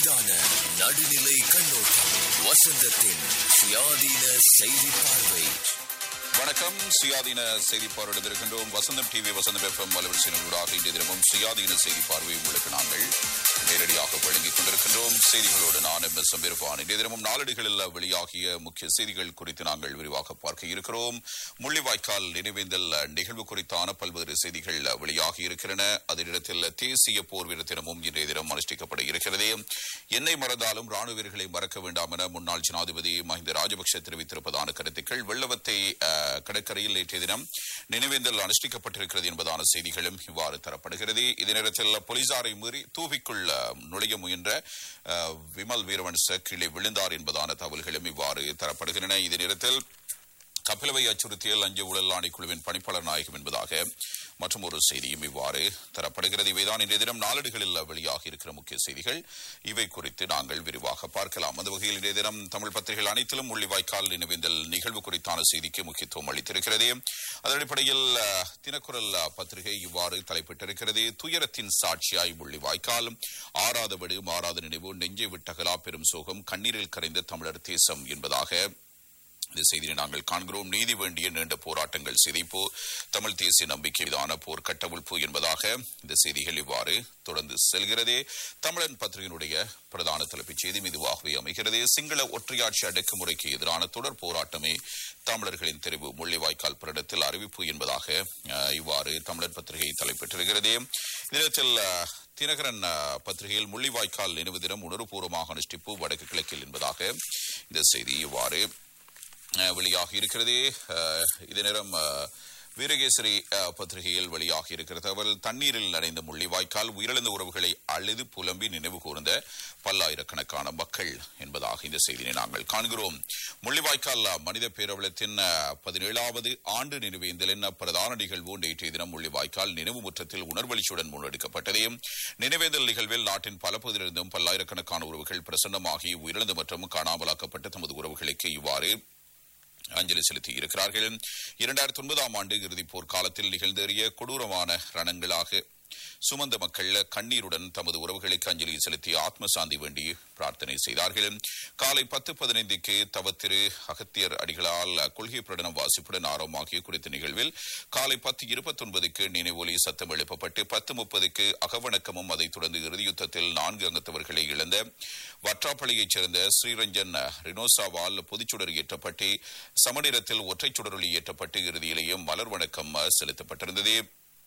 மீதான நடுநிலை கண்ணோட்டம் வசந்தத்தின் சுயாதீன செய்தி பார்வை வணக்கம் சுயாதீன செய்தி பார்வையிடம் இருக்கின்றோம் வசந்தம் டிவி வசந்தம் எஃப்எம் அலுவலக இன்றைய தினமும் சுயாதீன செய்தி பார்வையை உங்களுக்கு நாங்கள் நேரடியாக வழங்கிக் கொண்டிருக்கின்றோம் செய்திகளோடு நான் எம் எஸ் சம்பிருப்பான் இன்றைய தினமும் நாளடிகளில் வெளியாகிய முக்கிய செய்திகள் குறித்து நாங்கள் விரிவாக பார்க்க இருக்கிறோம் முள்ளிவாய்க்கால் நினைவேந்தல் நிகழ்வு குறித்தான பல்வேறு செய்திகள் வெளியாகி இருக்கின்றன அதனிடத்தில் தேசிய போர் வீர தினமும் இன்றைய தினம் அனுஷ்டிக்கப்பட இருக்கிறது என்னை மறந்தாலும் ராணுவ வீரர்களை மறக்க வேண்டாம் என முன்னாள் ஜனாதிபதி மஹிந்த ராஜபக்ஷ தெரிவித்திருப்பதான கருத்துக்கள் வெள்ளவத்தை அஹ், கடற்கரையில் நேற்றைய தினம் நினைவேந்தல் அனுஷ்டிக்கப்பட்டிருக்கிறது என்பதான செய்திகளும் இவ்வாறு தரப்படுகிறது இதே நேரத்தில் போலீசாரை மீறி தூவிக்குள் அஹ், நுழைய முயன்ற அஹ், விமல் வீரவன்ச கீழே விழுந்தார் என்பதான தகவல்களும் இவ்வாறு தரப்படுகின்றன இதே நேரத்தில் கபிலவை அச்சுறுத்திய லஞ்ச ஊழல் ஆணைக்குழுவின் பணிப்பாளர் நாயகம் என்பதாக மற்றும் ஒரு செய்தியும் இவ்வாறு தரப்படுகிறது இவைதான் இன்றைய தினம் நாளேடுகளில் வெளியாகி இருக்கிற முக்கிய செய்திகள் இவை குறித்து நாங்கள் விரிவாக பார்க்கலாம் அந்த வகையில் இன்றைய தினம் தமிழ் பத்திரிகைகள் அனைத்திலும் முள்ளிவாய்க்கால் நினைவேந்தல் நிகழ்வு குறித்தான செய்திக்கு முக்கியத்துவம் அளித்திருக்கிறது அதன் அடிப்படையில் அஹ், தினக்குரல் அஹ், பத்திரிகை இவ்வாறு தலைப்பிட்டிருக்கிறது துயரத்தின் சாட்சியாய் முள்ளிவாய்க்கால் ஆறாத விடு மாறாத நினைவு நெஞ்சை விட்டகலா பெரும் சோகம் கண்ணீரில் கரைந்த தமிழர் தேசம் என்பதாக இந்த செய்தியை நாங்கள் காண்கிறோம் நீதி வேண்டிய நீண்ட போராட்டங்கள் சிதைப்பு தமிழ் தேசிய நம்பிக்கை மீதான போர் கட்டவிழ்ப்பு என்பதாக இந்த செய்திகள் இவ்வாறு தொடர்ந்து செல்கிறதே தமிழன் பத்திரிகையினுடைய பிரதான தலைப்புச் செய்தி இதுவாகவே அமைகிறது சிங்கள ஒற்றையாட்சி அடக்குமுறைக்கு எதிரான தொடர் போராட்டமே தமிழர்களின் தெரிவு முள்ளிவாய்க்கால் பிரிடத்தில் அறிவிப்பு என்பதாக அஹ், இவ்வாறு தமிழன் பத்திரிகை தலைப்பிட்டிருக்கிறது இதில் தினகரன் அஹ், பத்திரிகையில் முள்ளிவாய்க்கால் நினைவு தினம் உணர்வுபூர்வமாக அனுஷ்டிப்பு வடக்கு கிழக்கில் என்பதாக இந்த செய்தி இவ்வாறு அஹ், வெளியாகி இருக்கிறது அஹ், இதே நேரம் அஹ், வீரகேசரி அஹ், பத்திரிகையில் வெளியாகி இருக்கிற தகவல் தண்ணீரில் நனைந்த முள்ளிவாய்க்கால் உயிரிழந்த உறவுகளை அழுது புலம்பி நினைவு கூர்ந்த பல்லாயிரக்கணக்கான மக்கள் என்பதாக இந்த செய்தியை நாங்கள் காண்கிறோம் முள்ளிவாய்க்கால் மனித பேரவலத்தின் அஹ், பதினேழாவது ஆண்டு நினைவேந்தலின் பிரதான நிகழ்வு நேற்றைய தினம் முள்ளிவாய்க்கால் நினைவு முற்றத்தில் உணர்வெளிச்சுடன் முன்னெடுக்கப்பட்டது நினைவேந்தல் நிகழ்வில் நாட்டின் பல பகுதியிலிருந்தும் பல்லாயிரக்கணக்கான உறவுகள் பிரசன்னமாகி உயிரிழந்த மற்றும் காணாமலாக்கப்பட்ட தமது உறவுகளுக்கு இவ்வாறு அஞ்சலி செலுத்தி இருக்கிறார்கள் இரண்டாயிரத்தி ஒன்பதாம் ஆண்டு இறுதிப் போர் காலத்தில் நிகழ்ந்தேறிய கொடூரமான ரணங்களாக சுமந்த மக்கள் கண்ணீருடன் தமது உறவுகளுக்கு அஞ்சலி செலுத்தி ஆத்ம சாந்தி வேண்டி பிரார்த்தனை செய்தார்கள் காலை பத்து பதினைந்துக்கு தவத்திரு அகத்தியர் அடிகளால் கொள்கை பிரடனம் வாசிப்புடன் ஆரம்பமாகிய குறித்த நிகழ்வில் காலை பத்து இருபத்தொன்பதுக்கு நினைவொலி சத்தம் எழுப்பப்பட்டு பத்து முப்பதுக்கு அகவணக்கமும் அதைத் தொடர்ந்து இறுதி யுத்தத்தில் நான்கு அங்கத்தவர்களை இழந்த வற்றாப்பள்ளியைச் சேர்ந்த ஸ்ரீரஞ்சன் ரினோசாவால் பொதுச்சுடர் ஏற்றப்பட்டு சமநேரத்தில் ஒற்றைச் சுடரொலி ஏற்றப்பட்டு இறுதியிலேயே மலர் வணக்கம் செலுத்தப்பட்டிருந்தது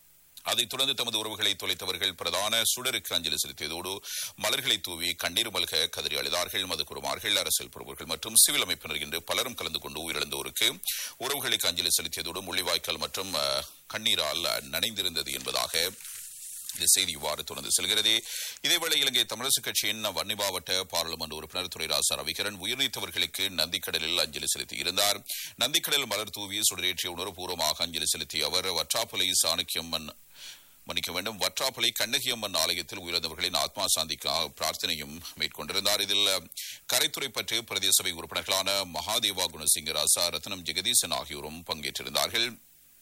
அதைத் தொடர்ந்து தமது உறவுகளை தொலைத்தவர்கள் பிரதான சுடருக்கு அஞ்சலி செலுத்தியதோடு மலர்களை தூவி கண்ணீர் மல்க கதறி அழுதார்கள் மதுக்குருமார்கள் அரசியல் பிரபுகள் மற்றும் சிவில் அமைப்பினர் என்று பலரும் கலந்து கொண்டு உயிரிழந்தோருக்கு உறவுகளுக்கு அஞ்சலி செலுத்தியதோடு முள்ளிவாய்க்கால் மற்றும் அஹ், கண்ணீரால் நனைந்திருந்தது என்பதாக இந்த செய்தி இவ்வாறு தொடர்ந்து செல்கிறது இதேவேளை இலங்கை தமிழரசுக் கட்சியின் வன்னி மாவட்ட பாராளுமன்ற உறுப்பினர் துரைராசா ரவிகரன் உயிர்நீத்தவர்களுக்கு நந்திக்கடலில் அஞ்சலி செலுத்தியிருந்தார் நந்திக்கடல் மலர் தூவி சுடரேற்றிய உணர்வுபூர்வமாக அஞ்சலி செலுத்திய அவர் வற்றாப்புலை சாணக்கியம்மன் மன்னிக்க வேண்டும் வற்றாப்பளை கண்ணகியம்மன் ஆலயத்தில் உயிரிழந்தவர்களின் ஆத்மா சாந்திக்காக பிரார்த்தனையும் மேற்கொண்டிருந்தார் இதில் கரைத்துறை பற்று பிரதேச சபை உறுப்பினர்களான மகாதேவா குணசிங்கராசா ரத்னம் ஜெகதீசன் ஆகியோரும் பங்கேற்றிருந்தார்கள்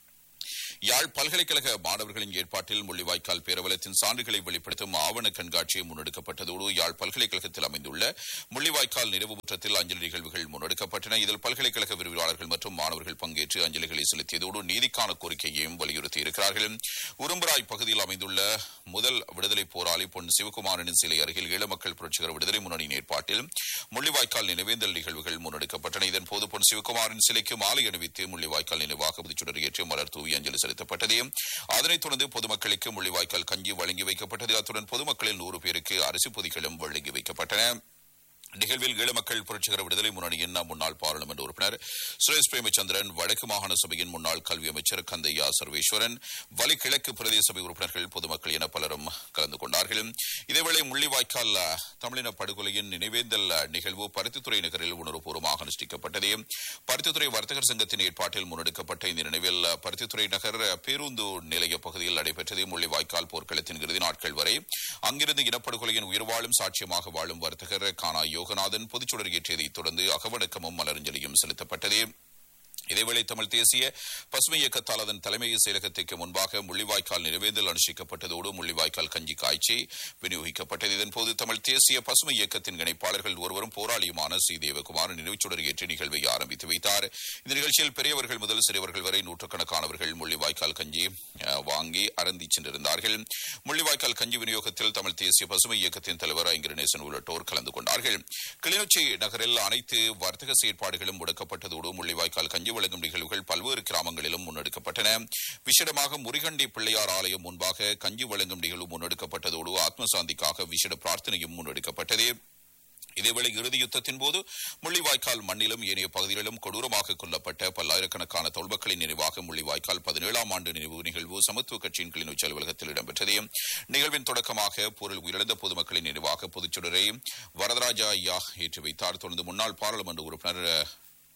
யாழ் பல்கலைக்கழக மாணவர்களின் ஏற்பாட்டில் முள்ளிவாய்க்கால் பேரவலத்தின் சான்றுகளை வெளிப்படுத்தும் ஆவண கண்காட்சி முன்னெடுக்கப்பட்டதோடு யாழ் பல்கலைக்கழகத்தில் அமைந்துள்ள முள்ளிவாய்க்கால் நிறைவு முற்றத்தில் அஞ்சலி நிகழ்வுகள் முன்னெடுக்கப்பட்டன இதில் பல்கலைக்கழக விரிவுரையாளர்கள் மற்றும் மாணவர்கள் பங்கேற்று அஞ்சலிகளை செலுத்தியதோடு நீதிக்கான கோரிக்கையையும் வலியுறுத்தியிருக்கிறார்கள் உரும்புராய் பகுதியில் அமைந்துள்ள முதல் விடுதலை போராளி பொன் சிவகுமாரனின் சிலை அருகில் ஈழ மக்கள் புரட்சிகர விடுதலை முன்னணியின் ஏற்பாட்டில் முள்ளிவாய்க்கால் நினைவேந்தல் நிகழ்வுகள் முன்னெடுக்கப்பட்டன இதன்போது பொன் சிவகுமாரின் சிலைக்கு மாலை அணிவித்து முள்ளிவாய்க்கால் நினைவாக புதுச்சுடர் ஏற்றி மலர் தூவி அஞ்சலி செலுத்தப்பட்டது அதனைத் தொடர்ந்து பொதுமக்களுக்கு முள்ளிவாய்க்கால் கஞ்சி வழங்கி வைக்கப்பட்டது அத்துடன் பொதுமக்களில் நூறு பேருக்கு அரிசி பொதிகளும் வழங்கி வைக்கப்பட்டன நிகழ்வில் ஈழ மக்கள் புரட்சிகர விடுதலை முன்னணியின் முன்னாள் பாராளுமன்ற உறுப்பினர் சுரேஷ் பிரேமச்சந்திரன் வடக்கு மாகாண சபையின் முன்னாள் கல்வி அமைச்சர் கந்தையா சர்வேஸ்வரன் வலிகிழக்கு பிரதேச சபை உறுப்பினர்கள் பொதுமக்கள் என பலரும் கலந்து கொண்டார்கள் இதேவேளை முள்ளிவாய்க்கால் அஹ், தமிழின படுகொலையின் நினைவேந்தல் அஹ், நிகழ்வு பருத்தித்துறை நகரில் உணர்வுபூர்வமாக அனுஷ்டிக்கப்பட்டது பருத்தித்துறை வர்த்தகர் சங்கத்தின் ஏற்பாட்டில் முன்னெடுக்கப்பட்ட இந்த நினைவில் அஹ், பருத்தித்துறை நகர் அஹ், பேருந்து நிலைய பகுதியில் நடைபெற்றது முள்ளிவாய்க்கால் போர்க்களத்தின் இறுதி நாட்கள் வரை அங்கிருந்து இனப்படுகொலையின் உயிர் வாழும் சாட்சியமாக வாழும் வர்த்தகர் கானா யோகநாதன் பொதுச்சுடர் ஏற்றியதைத் தொடர்ந்து அகவணக்கமும் மலரஞ்சலியும் செலுத்தப்பட்டது இதேவேளை தமிழ் தேசிய பசுமை இயக்கத்தால் அதன் தலைமை செயலகத்திற்கு முன்பாக முள்ளிவாய்க்கால் நிறைவேந்தல் அனுஷ்டிக்கப்பட்டதோடு முள்ளிவாய்க்கால் கஞ்சி காய்ச்சி விநியோகிக்கப்பட்டது இதன்போது தமிழ் தேசிய பசுமை இயக்கத்தின் இணைப்பாளர்கள் ஒருவரும் போராளியுமான சி தேவகுமார் நினைவுச்சுடர் ஏற்றி நிகழ்வை ஆரம்பித்து வைத்தார் இந்த நிகழ்ச்சியில் பெரியவர்கள் முதல் சிறியவர்கள் வரை நூற்றுக்கணக்கானவர்கள் முள்ளிவாய்க்கால் கஞ்சி அஹ், வாங்கி அருந்தி சென்றிருந்தார்கள் முள்ளிவாய்க்கால் கஞ்சி விநியோகத்தில் தமிழ் தேசிய பசுமை இயக்கத்தின் தலைவர் ஐங்கரநேசன் உள்ளிட்டோர் கலந்து கொண்டார்கள் கிளிநொச்சி நகரில் அனைத்து வர்த்தக செயற்பாடுகளும் முடக்கப்பட்டதோடு முள்ளிவாய்க்கால் கஞ்சி வழங்கும் நிகழ்வுகள் பல்வேறு கிராமங்களிலும் முன்னெடுக்கப்பட்டன விசேடமாக முருகண்டி பிள்ளையார் ஆலயம் முன்பாக கஞ்சி வழங்கும் நிகழ்வு முன்னெடுக்கப்பட்டதோடு ஆத்மசாந்திக்காக விசேட பிரார்த்தனையும் முன்னெடுக்கப்பட்டது இதேவேளை இறுதி யுத்தத்தின் போது முள்ளிவாய்க்கால் மண்ணிலும் ஏனைய பகுதிகளிலும் கொடூரமாக கொல்லப்பட்ட பல்லாயிரக்கணக்கான தொல்மக்களின் நினைவாக முள்ளிவாய்க்கால் பதினேழாம் ஆண்டு நினைவு நிகழ்வு சமத்துவ கட்சியின் கிளிநொச்சி அலுவலகத்தில் இடம்பெற்றது நிகழ்வின் தொடக்கமாக போரில் உயிரிழந்த பொதுமக்களின் நினைவாக பொதுச்சுடரை வரதராஜா ஐயா ஏற்றி வைத்தார் தொடர்ந்து முன்னாள் பாராளுமன்ற உறுப்பினர் அஹ்,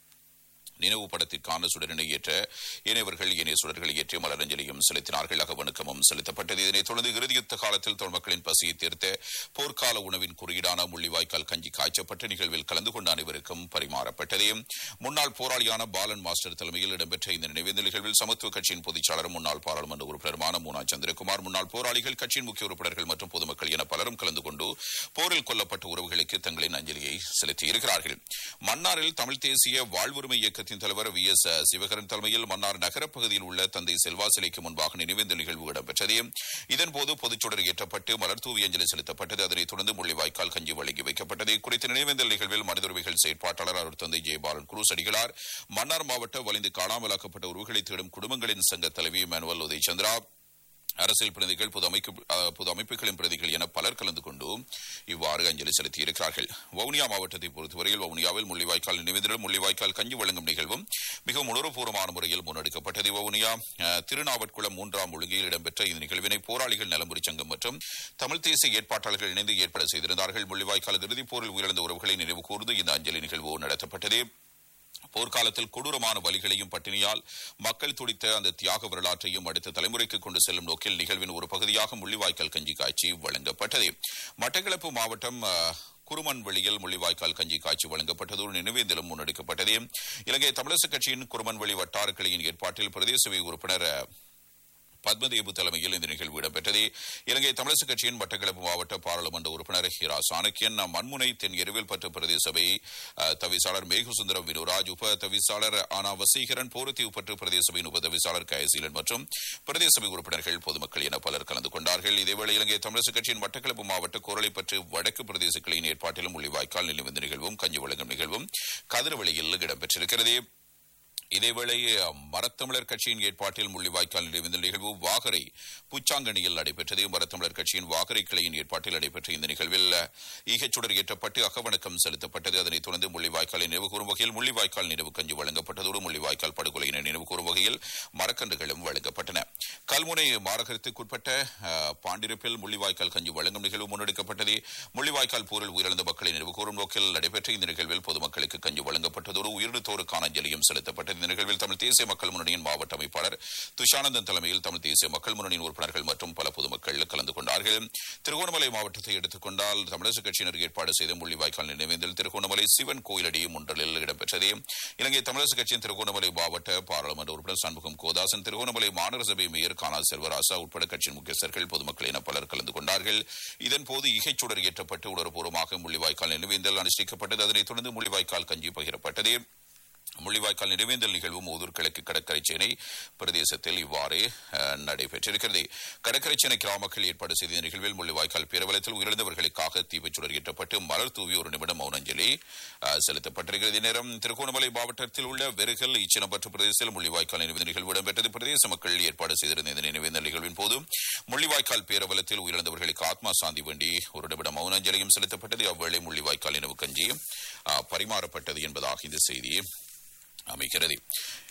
நினைவு படத்திற்கான சுடரினை ஏற்ற ஏனையவர்கள் ஏனைய சுடர்களை ஏற்றிய மலரஞ்சலியும் செலுத்தினார்கள் அகவணக்கமும் செலுத்தப்பட்டது இதனைத் தொடர்ந்து இறுதியுத்த காலத்தில் தொழில்மக்களின் பசியை தீர்த்த போர்க்கால உணவின் குறியீடான முள்ளிவாய்க்கால் கஞ்சி காய்ச்சப்பட்ட நிகழ்வில் கலந்து கொண்ட அனைவருக்கும் பரிமாறப்பட்டது முன்னாள் போராளியான பாலன் மாஸ்டர் தலைமையில் இடம்பெற்ற இந்த நினைவேந்த நிகழ்வில் சமத்துவ கட்சியின் பொதுச்சாளரும் முன்னாள் பாராளுமன்ற உறுப்பினருமான மூனா சந்திரகுமார் முன்னாள் போராளிகள் கட்சியின் முக்கிய உறுப்பினர்கள் மற்றும் பொதுமக்கள் என பலரும் கலந்து கொண்டு போரில் கொல்லப்பட்ட உறவுகளுக்கு தங்களின் அஞ்சலியை செலுத்தியிருக்கிறார்கள் மன்னாரில் தமிழ் தேசிய வாழ்வுரிமை இயக்கத்தின் தலைவர் வி எஸ் சிவகரன் தலைமையில் மன்னார் நகரப் பகுதியில் உள்ள தந்தை செல்வா சிலைக்கு முன்பாக நினைவேந்த நிகழ்வு இடம்பெற்றது இதன்போது பொதுச்சுடர் ஏற்றப்பட்டு மலர் தூவி அஞ்சலி செலுத்தப்பட்டது அதனைத் தொடர்ந்து முள்ளிவாய்க்கால் கஞ்சி வழங்கி வைக்கப்பட்டது குறித்த நினைவேந்தல் நிகழ்வில் மனித உரிமைகள் செயற்பாட்டாளர் அருள் தந்தை ஜெயபாலன் குரூஸ் அடிகளார் மன்னார் மாவட்ட வலிந்து காணாமலாக்கப்பட்ட உறவுகளை தேடும் குடும்பங்களின் சங்க தலைவி மேனுவல் உதய் சந்திரா அரசியல் பிரதிகள் பொது அமைப்பு அஹ், பொது அமைப்புகளின் பிரதிகள் என பலர் கலந்து கொண்டு இவ்வாறு அஞ்சலி செலுத்தியிருக்கிறார்கள் வவுனியா மாவட்டத்தை பொறுத்தவரையில் வவுனியாவில் முள்ளிவாய்க்கால் நினைவேந்தலும் முள்ளிவாய்க்கால் கஞ்சி வழங்கும் நிகழ்வும் மிகவும் உணர்வுபூர்வமான முறையில் முன்னெடுக்கப்பட்டது வவுனியா அஹ், திருநாவட்குளம் மூன்றாம் ஒழுங்கில் இடம்பெற்ற இந்த நிகழ்வினை போராளிகள் நலமுறை சங்கம் மற்றும் தமிழ் தேசிய ஏற்பாட்டாளர்கள் இணைந்து ஏற்பாடு செய்திருந்தார்கள் முள்ளிவாய்க்கால் இறுதிப் போரில் உயிரிழந்த உறவுகளை நினைவு கூர்ந்து இந்த அஞ்சலி நிகழ்வு நடத்தப்பட்டது போர்க்காலத்தில் கொடூரமான வலிகளையும் பட்டினியால் மக்கள் துடித்த அந்த தியாக வரலாற்றையும் அடுத்த தலைமுறைக்கு கொண்டு செல்லும் நோக்கில் நிகழ்வின் ஒரு பகுதியாக முள்ளிவாய்க்கால் கஞ்சி காட்சி வழங்கப்பட்டது மட்டக்களப்பு மாவட்டம் அஹ், குருமன்வெளியில் முள்ளிவாய்க்கால் கஞ்சி காட்சி வழங்கப்பட்டதோடு நினைவேந்தலும் முன்னெடுக்கப்பட்டது இலங்கை தமிழரசுக் கட்சியின் குருமன்வெளி வட்டார கிளையின் ஏற்பாட்டில் பிரதேச சபை உறுப்பினர் அஹ், பத்மதேபு தலைமையில் இந்த நிகழ்வு இடம்பெற்றது இலங்கை தமிழரசுக் கட்சியின் மட்டக்களப்பு மாவட்ட பாராளுமன்ற உறுப்பினர் ஹிரா சாணக்கியன் மண்முனை தென் எருவில்பட்டு பிரதேச சபை அஹ், தவிசாளர் மேகுசுந்தரம் வினுராஜ் உப தவிசாளர் ஆனா வசீகரன் போரத்தீவுப்பட்டு பிரதேச சபையின் உப தவிசாளர் கயசீலன் மற்றும் பிரதேச சபை உறுப்பினர்கள் பொதுமக்கள் என பலர் கலந்து கொண்டார்கள் இதேவேளை இலங்கை தமிழரசுக் கட்சியின் மட்டக்களப்பு மாவட்ட கோரளைப்பற்று வடக்கு பிரதேச கிளையின் ஏற்பாட்டிலும் முள்ளிவாய்க்கால் நிலைவந்த நிகழ்வும் கஞ்சி வழங்கும் நிகழ்வும் கதிரவெளியில் இடம்பெற்றிருக்கிறது இதேவேளை மரத்தமிழர் கட்சியின் ஏற்பாட்டில் முள்ளிவாய்க்கால் நிறைவேந்த நிகழ்வு வாகரை புச்சாங்கனியில் நடைபெற்றது மரத்தமிழர் கட்சியின் வாகரை கிளையின் ஏற்பாட்டில் நடைபெற்ற இந்த நிகழ்வில் ஈகச்சுடர் ஏற்றப்பட்டு அகவணக்கம் செலுத்தப்பட்டது அதனைத் தொடர்ந்து முள்ளிவாய்க்காலை நினைவு கூறும் வகையில் முள்ளிவாய்க்கால் நினைவு கஞ்சி வழங்கப்பட்டதோடு முள்ளிவாய்க்கால் படுகொலையினை நினைவு கூறும் வகையில் மரக்கன்றுகளும் வழங்கப்பட்டன கல்முனை மாநகரத்துக்குட்பட்ட அஹ், பாண்டிருப்பில் முள்ளிவாய்க்கால் கஞ்சி வழங்கும் நிகழ்வு முன்னெடுக்கப்பட்டது முள்ளிவாய்க்கால் போரில் உயிரிழந்த மக்களை நினைவு கூறும் நோக்கில் நடைபெற்ற இந்த நிகழ்வில் பொதுமக்களுக்கு கஞ்சி வழங்கப்பட்டதோடு உயிரிழந்தோருக்கான அஞ்சலியும் செலுத்தப்பட்டது இந்த நிகழ்வில் தமிழ் தேசிய மக்கள் முன்னணியின் மாவட்ட அமைப்பாளர் துஷானந்தன் தலைமையில் தமிழ் தேசிய மக்கள் முன்னணியின் உறுப்பினர்கள் மற்றும் பல பொதுமக்கள் கலந்து கொண்டார்கள் திருகோணமலை மாவட்டத்தை எடுத்துக் கொண்டால் தமிழரசுக் கட்சியினர் ஏற்பாடு செய்த முள்ளிவாய்க்கால் நினைவேந்தல் திருகோணமலை சிவன் கோயிலடி முன்றலில் இடம்பெற்றது இலங்கை தமிழரசுக் கட்சியின் திருகோணமலை மாவட்ட பாராளுமன்ற உறுப்பினர் சண்முகம் கோதாசன் திருகோணமலை மாநகர சபை மேயர் கானா செல்வராசா உட்பட கட்சியின் முக்கியஸ்தர்கள் பொதுமக்கள் என பலர் கலந்து கொண்டார்கள் இதன்போது இகைச்சுடர் ஏற்றப்பட்டு உணர்வுபூர்வமாக முள்ளிவாய்க்கால் நினைவேந்தல் அனுஷ்டிக்கப்பட்டது அதனைத் தொடர்ந்து முள்ளிவாய்க்கால் கஞ்சி பகிரப்பட்டது முள்ளிவாய்க்கால் நினைவேந்தல் நிகழ்வும் ஓதூர் கிழக்கு கடற்கரை சேனை பிரதேசத்தில் இவ்வாறு அஹ், நடைபெற்றிருக்கிறது கடற்கரை சேனை கிராமங்கள் ஏற்பாடு செய்த இந்த நிகழ்வில் முள்ளிவாய்க்கால் பேரவலத்தில் உயிரிழந்தவர்களுக்காக தீபச்சுடர் ஏற்றப்பட்டு மலர் தூவி ஒரு நிமிடம் மௌனஞ்சலி அஹ், செலுத்தப்பட்டிருக்கிறது இந்நேரம் திருகோணமலை மாவட்டத்தில் உள்ள வெறுகல் இச்சினப்பற்று பிரதேசத்தில் முள்ளிவாய்க்கால் நினைவு நிகழ்வு இடம்பெற்றது பிரதேச மக்கள் ஏற்பாடு செய்திருந்த இந்த நினைவேந்தல் நிகழ்வின் போது முள்ளிவாய்க்கால் பேரவலத்தில் உயிரிழந்தவர்களுக்கு ஆத்மா சாந்தி வேண்டி ஒரு நிமிடம் மௌனஞ்சலியும் செலுத்தப்பட்டது அவ்வேளை முள்ளிவாய்க்கால் நினைவு கஞ்சி அஹ், பரிமாறப்பட்டது என்பதாக இந்த செய்தி அமைகிறது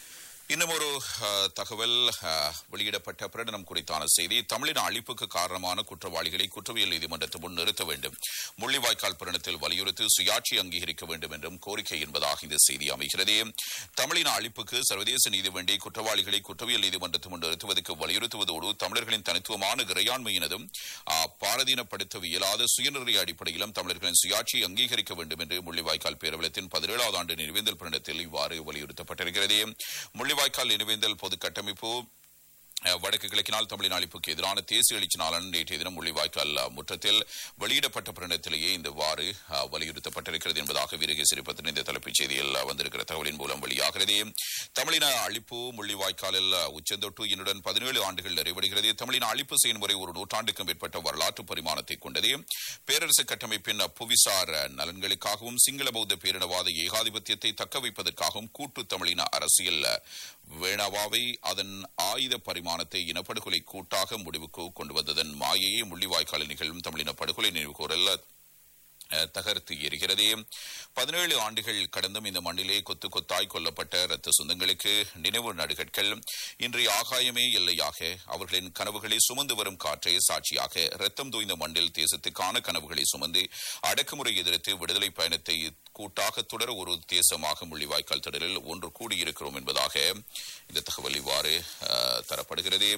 இன்னும் ஒரு அஹ், தகவல் அஹ், வெளியிடப்பட்ட பிரகடனம் குறித்தான செய்தி தமிழின அழிப்புக்கு காரணமான குற்றவாளிகளை குற்றவியல் நீதிமன்றத்தில் முன் நிறுத்த வேண்டும் முள்ளிவாய்க்கால் பிரணத்தில் வலியுறுத்தி சுயாட்சி அங்கீகரிக்க வேண்டும் என்றும் கோரிக்கை என்பதாக இந்த செய்தி அமைகிறது தமிழின அழிப்புக்கு சர்வதேச நீதி வேண்டி குற்றவாளிகளை குற்றவியல் நீதிமன்றத்தில் முன் நிறுத்துவதற்கு வலியுறுத்துவதோடு தமிழர்களின் தனித்துவமான இறையாண்மையினதும் அஹ், பாரதீனப்படுத்த இயலாத சுயநிர்ணய அடிப்படையிலும் தமிழர்களின் சுயாட்சியை அங்கீகரிக்க வேண்டும் என்று முள்ளிவாய்க்கால் பேரவலத்தின் பதினேழாவது ஆண்டு நினைவேந்தல் பிரணத்தில் இவ்வாறு வலியுறுத்தப்பட்டிருக்கிறது முள்ளிவாய்க்கால் நினைவேந்தல் பொது கட்டமைப்பு அஹ், வடக்கு கிழக்கினால் தமிழின் அழிப்புக்கு எதிரான தேசிய எழுச்சி நாளன் நேற்றைய தினம் முள்ளிவாய்க்கால் அஹ், முற்றத்தில் வெளியிடப்பட்ட பிரணத்திலேயே இந்தவாறு அஹ், வலியுறுத்தப்பட்டிருக்கிறது என்பதாக வீரகேசரி பத்தின இந்த தலைப்புச் செய்தியில் அஹ், வந்திருக்கிற தகவலின் மூலம் வெளியாகிறது தமிழின அழிப்பு முள்ளிவாய்க்காலில் அஹ், உச்சந்தொட்டு என்னுடன் பதினேழு ஆண்டுகள் நிறைவடைகிறது தமிழின அழிப்பு செயல்முறை ஒரு நூற்றாண்டுக்கும் மேற்பட்ட வரலாற்று பரிமாணத்தை கொண்டது பேரரசு கட்டமைப்பின் புவிசார் அஹ், நலன்களுக்காகவும் சிங்கள பௌத்த பேரினவாத ஏகாதிபத்தியத்தை தக்க வைப்பதற்காகவும் கூட்டு தமிழின அரசியல் அஹ், வேணவாவை அதன் ஆயுத பரிமாணத்தை இனப்படுகொலை கூட்டாக முடிவுக்கு கொண்டு வந்ததன் மாயையே முள்ளிவாய்க்காலில் நிகழும் தமிழின படுகொலை நினைவுகூரல் அஹ், தகர்த்து எரிகிறது பதினேழு ஆண்டுகள் கடந்தும் இந்த மண்ணிலே கொத்து கொத்தாய் கொல்லப்பட்ட இரத்த சொந்தங்களுக்கு நினைவு நடுகட்கள் இன்றைய ஆகாயமே எல்லையாக அவர்களின் கனவுகளை சுமந்து வரும் காற்றை சாட்சியாக இரத்தம் தோய்ந்த மண்ணில் தேசத்துக்கான கனவுகளை சுமந்து அடக்குமுறை எதிர்த்து விடுதலை பயணத்தை கூட்டாக தொடர ஒரு தேசமாக முள்ளிவாய்க்கால் திடலில் ஒன்று கூடியிருக்கிறோம் என்பதாக இந்த தகவல் இவ்வாறு அஹ், தரப்படுகிறது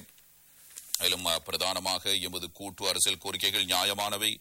மேலும் அஹ், பிரதானமாக எமது கூட்டு அரசியல் கோரிக்கைகள் நியாயமானவை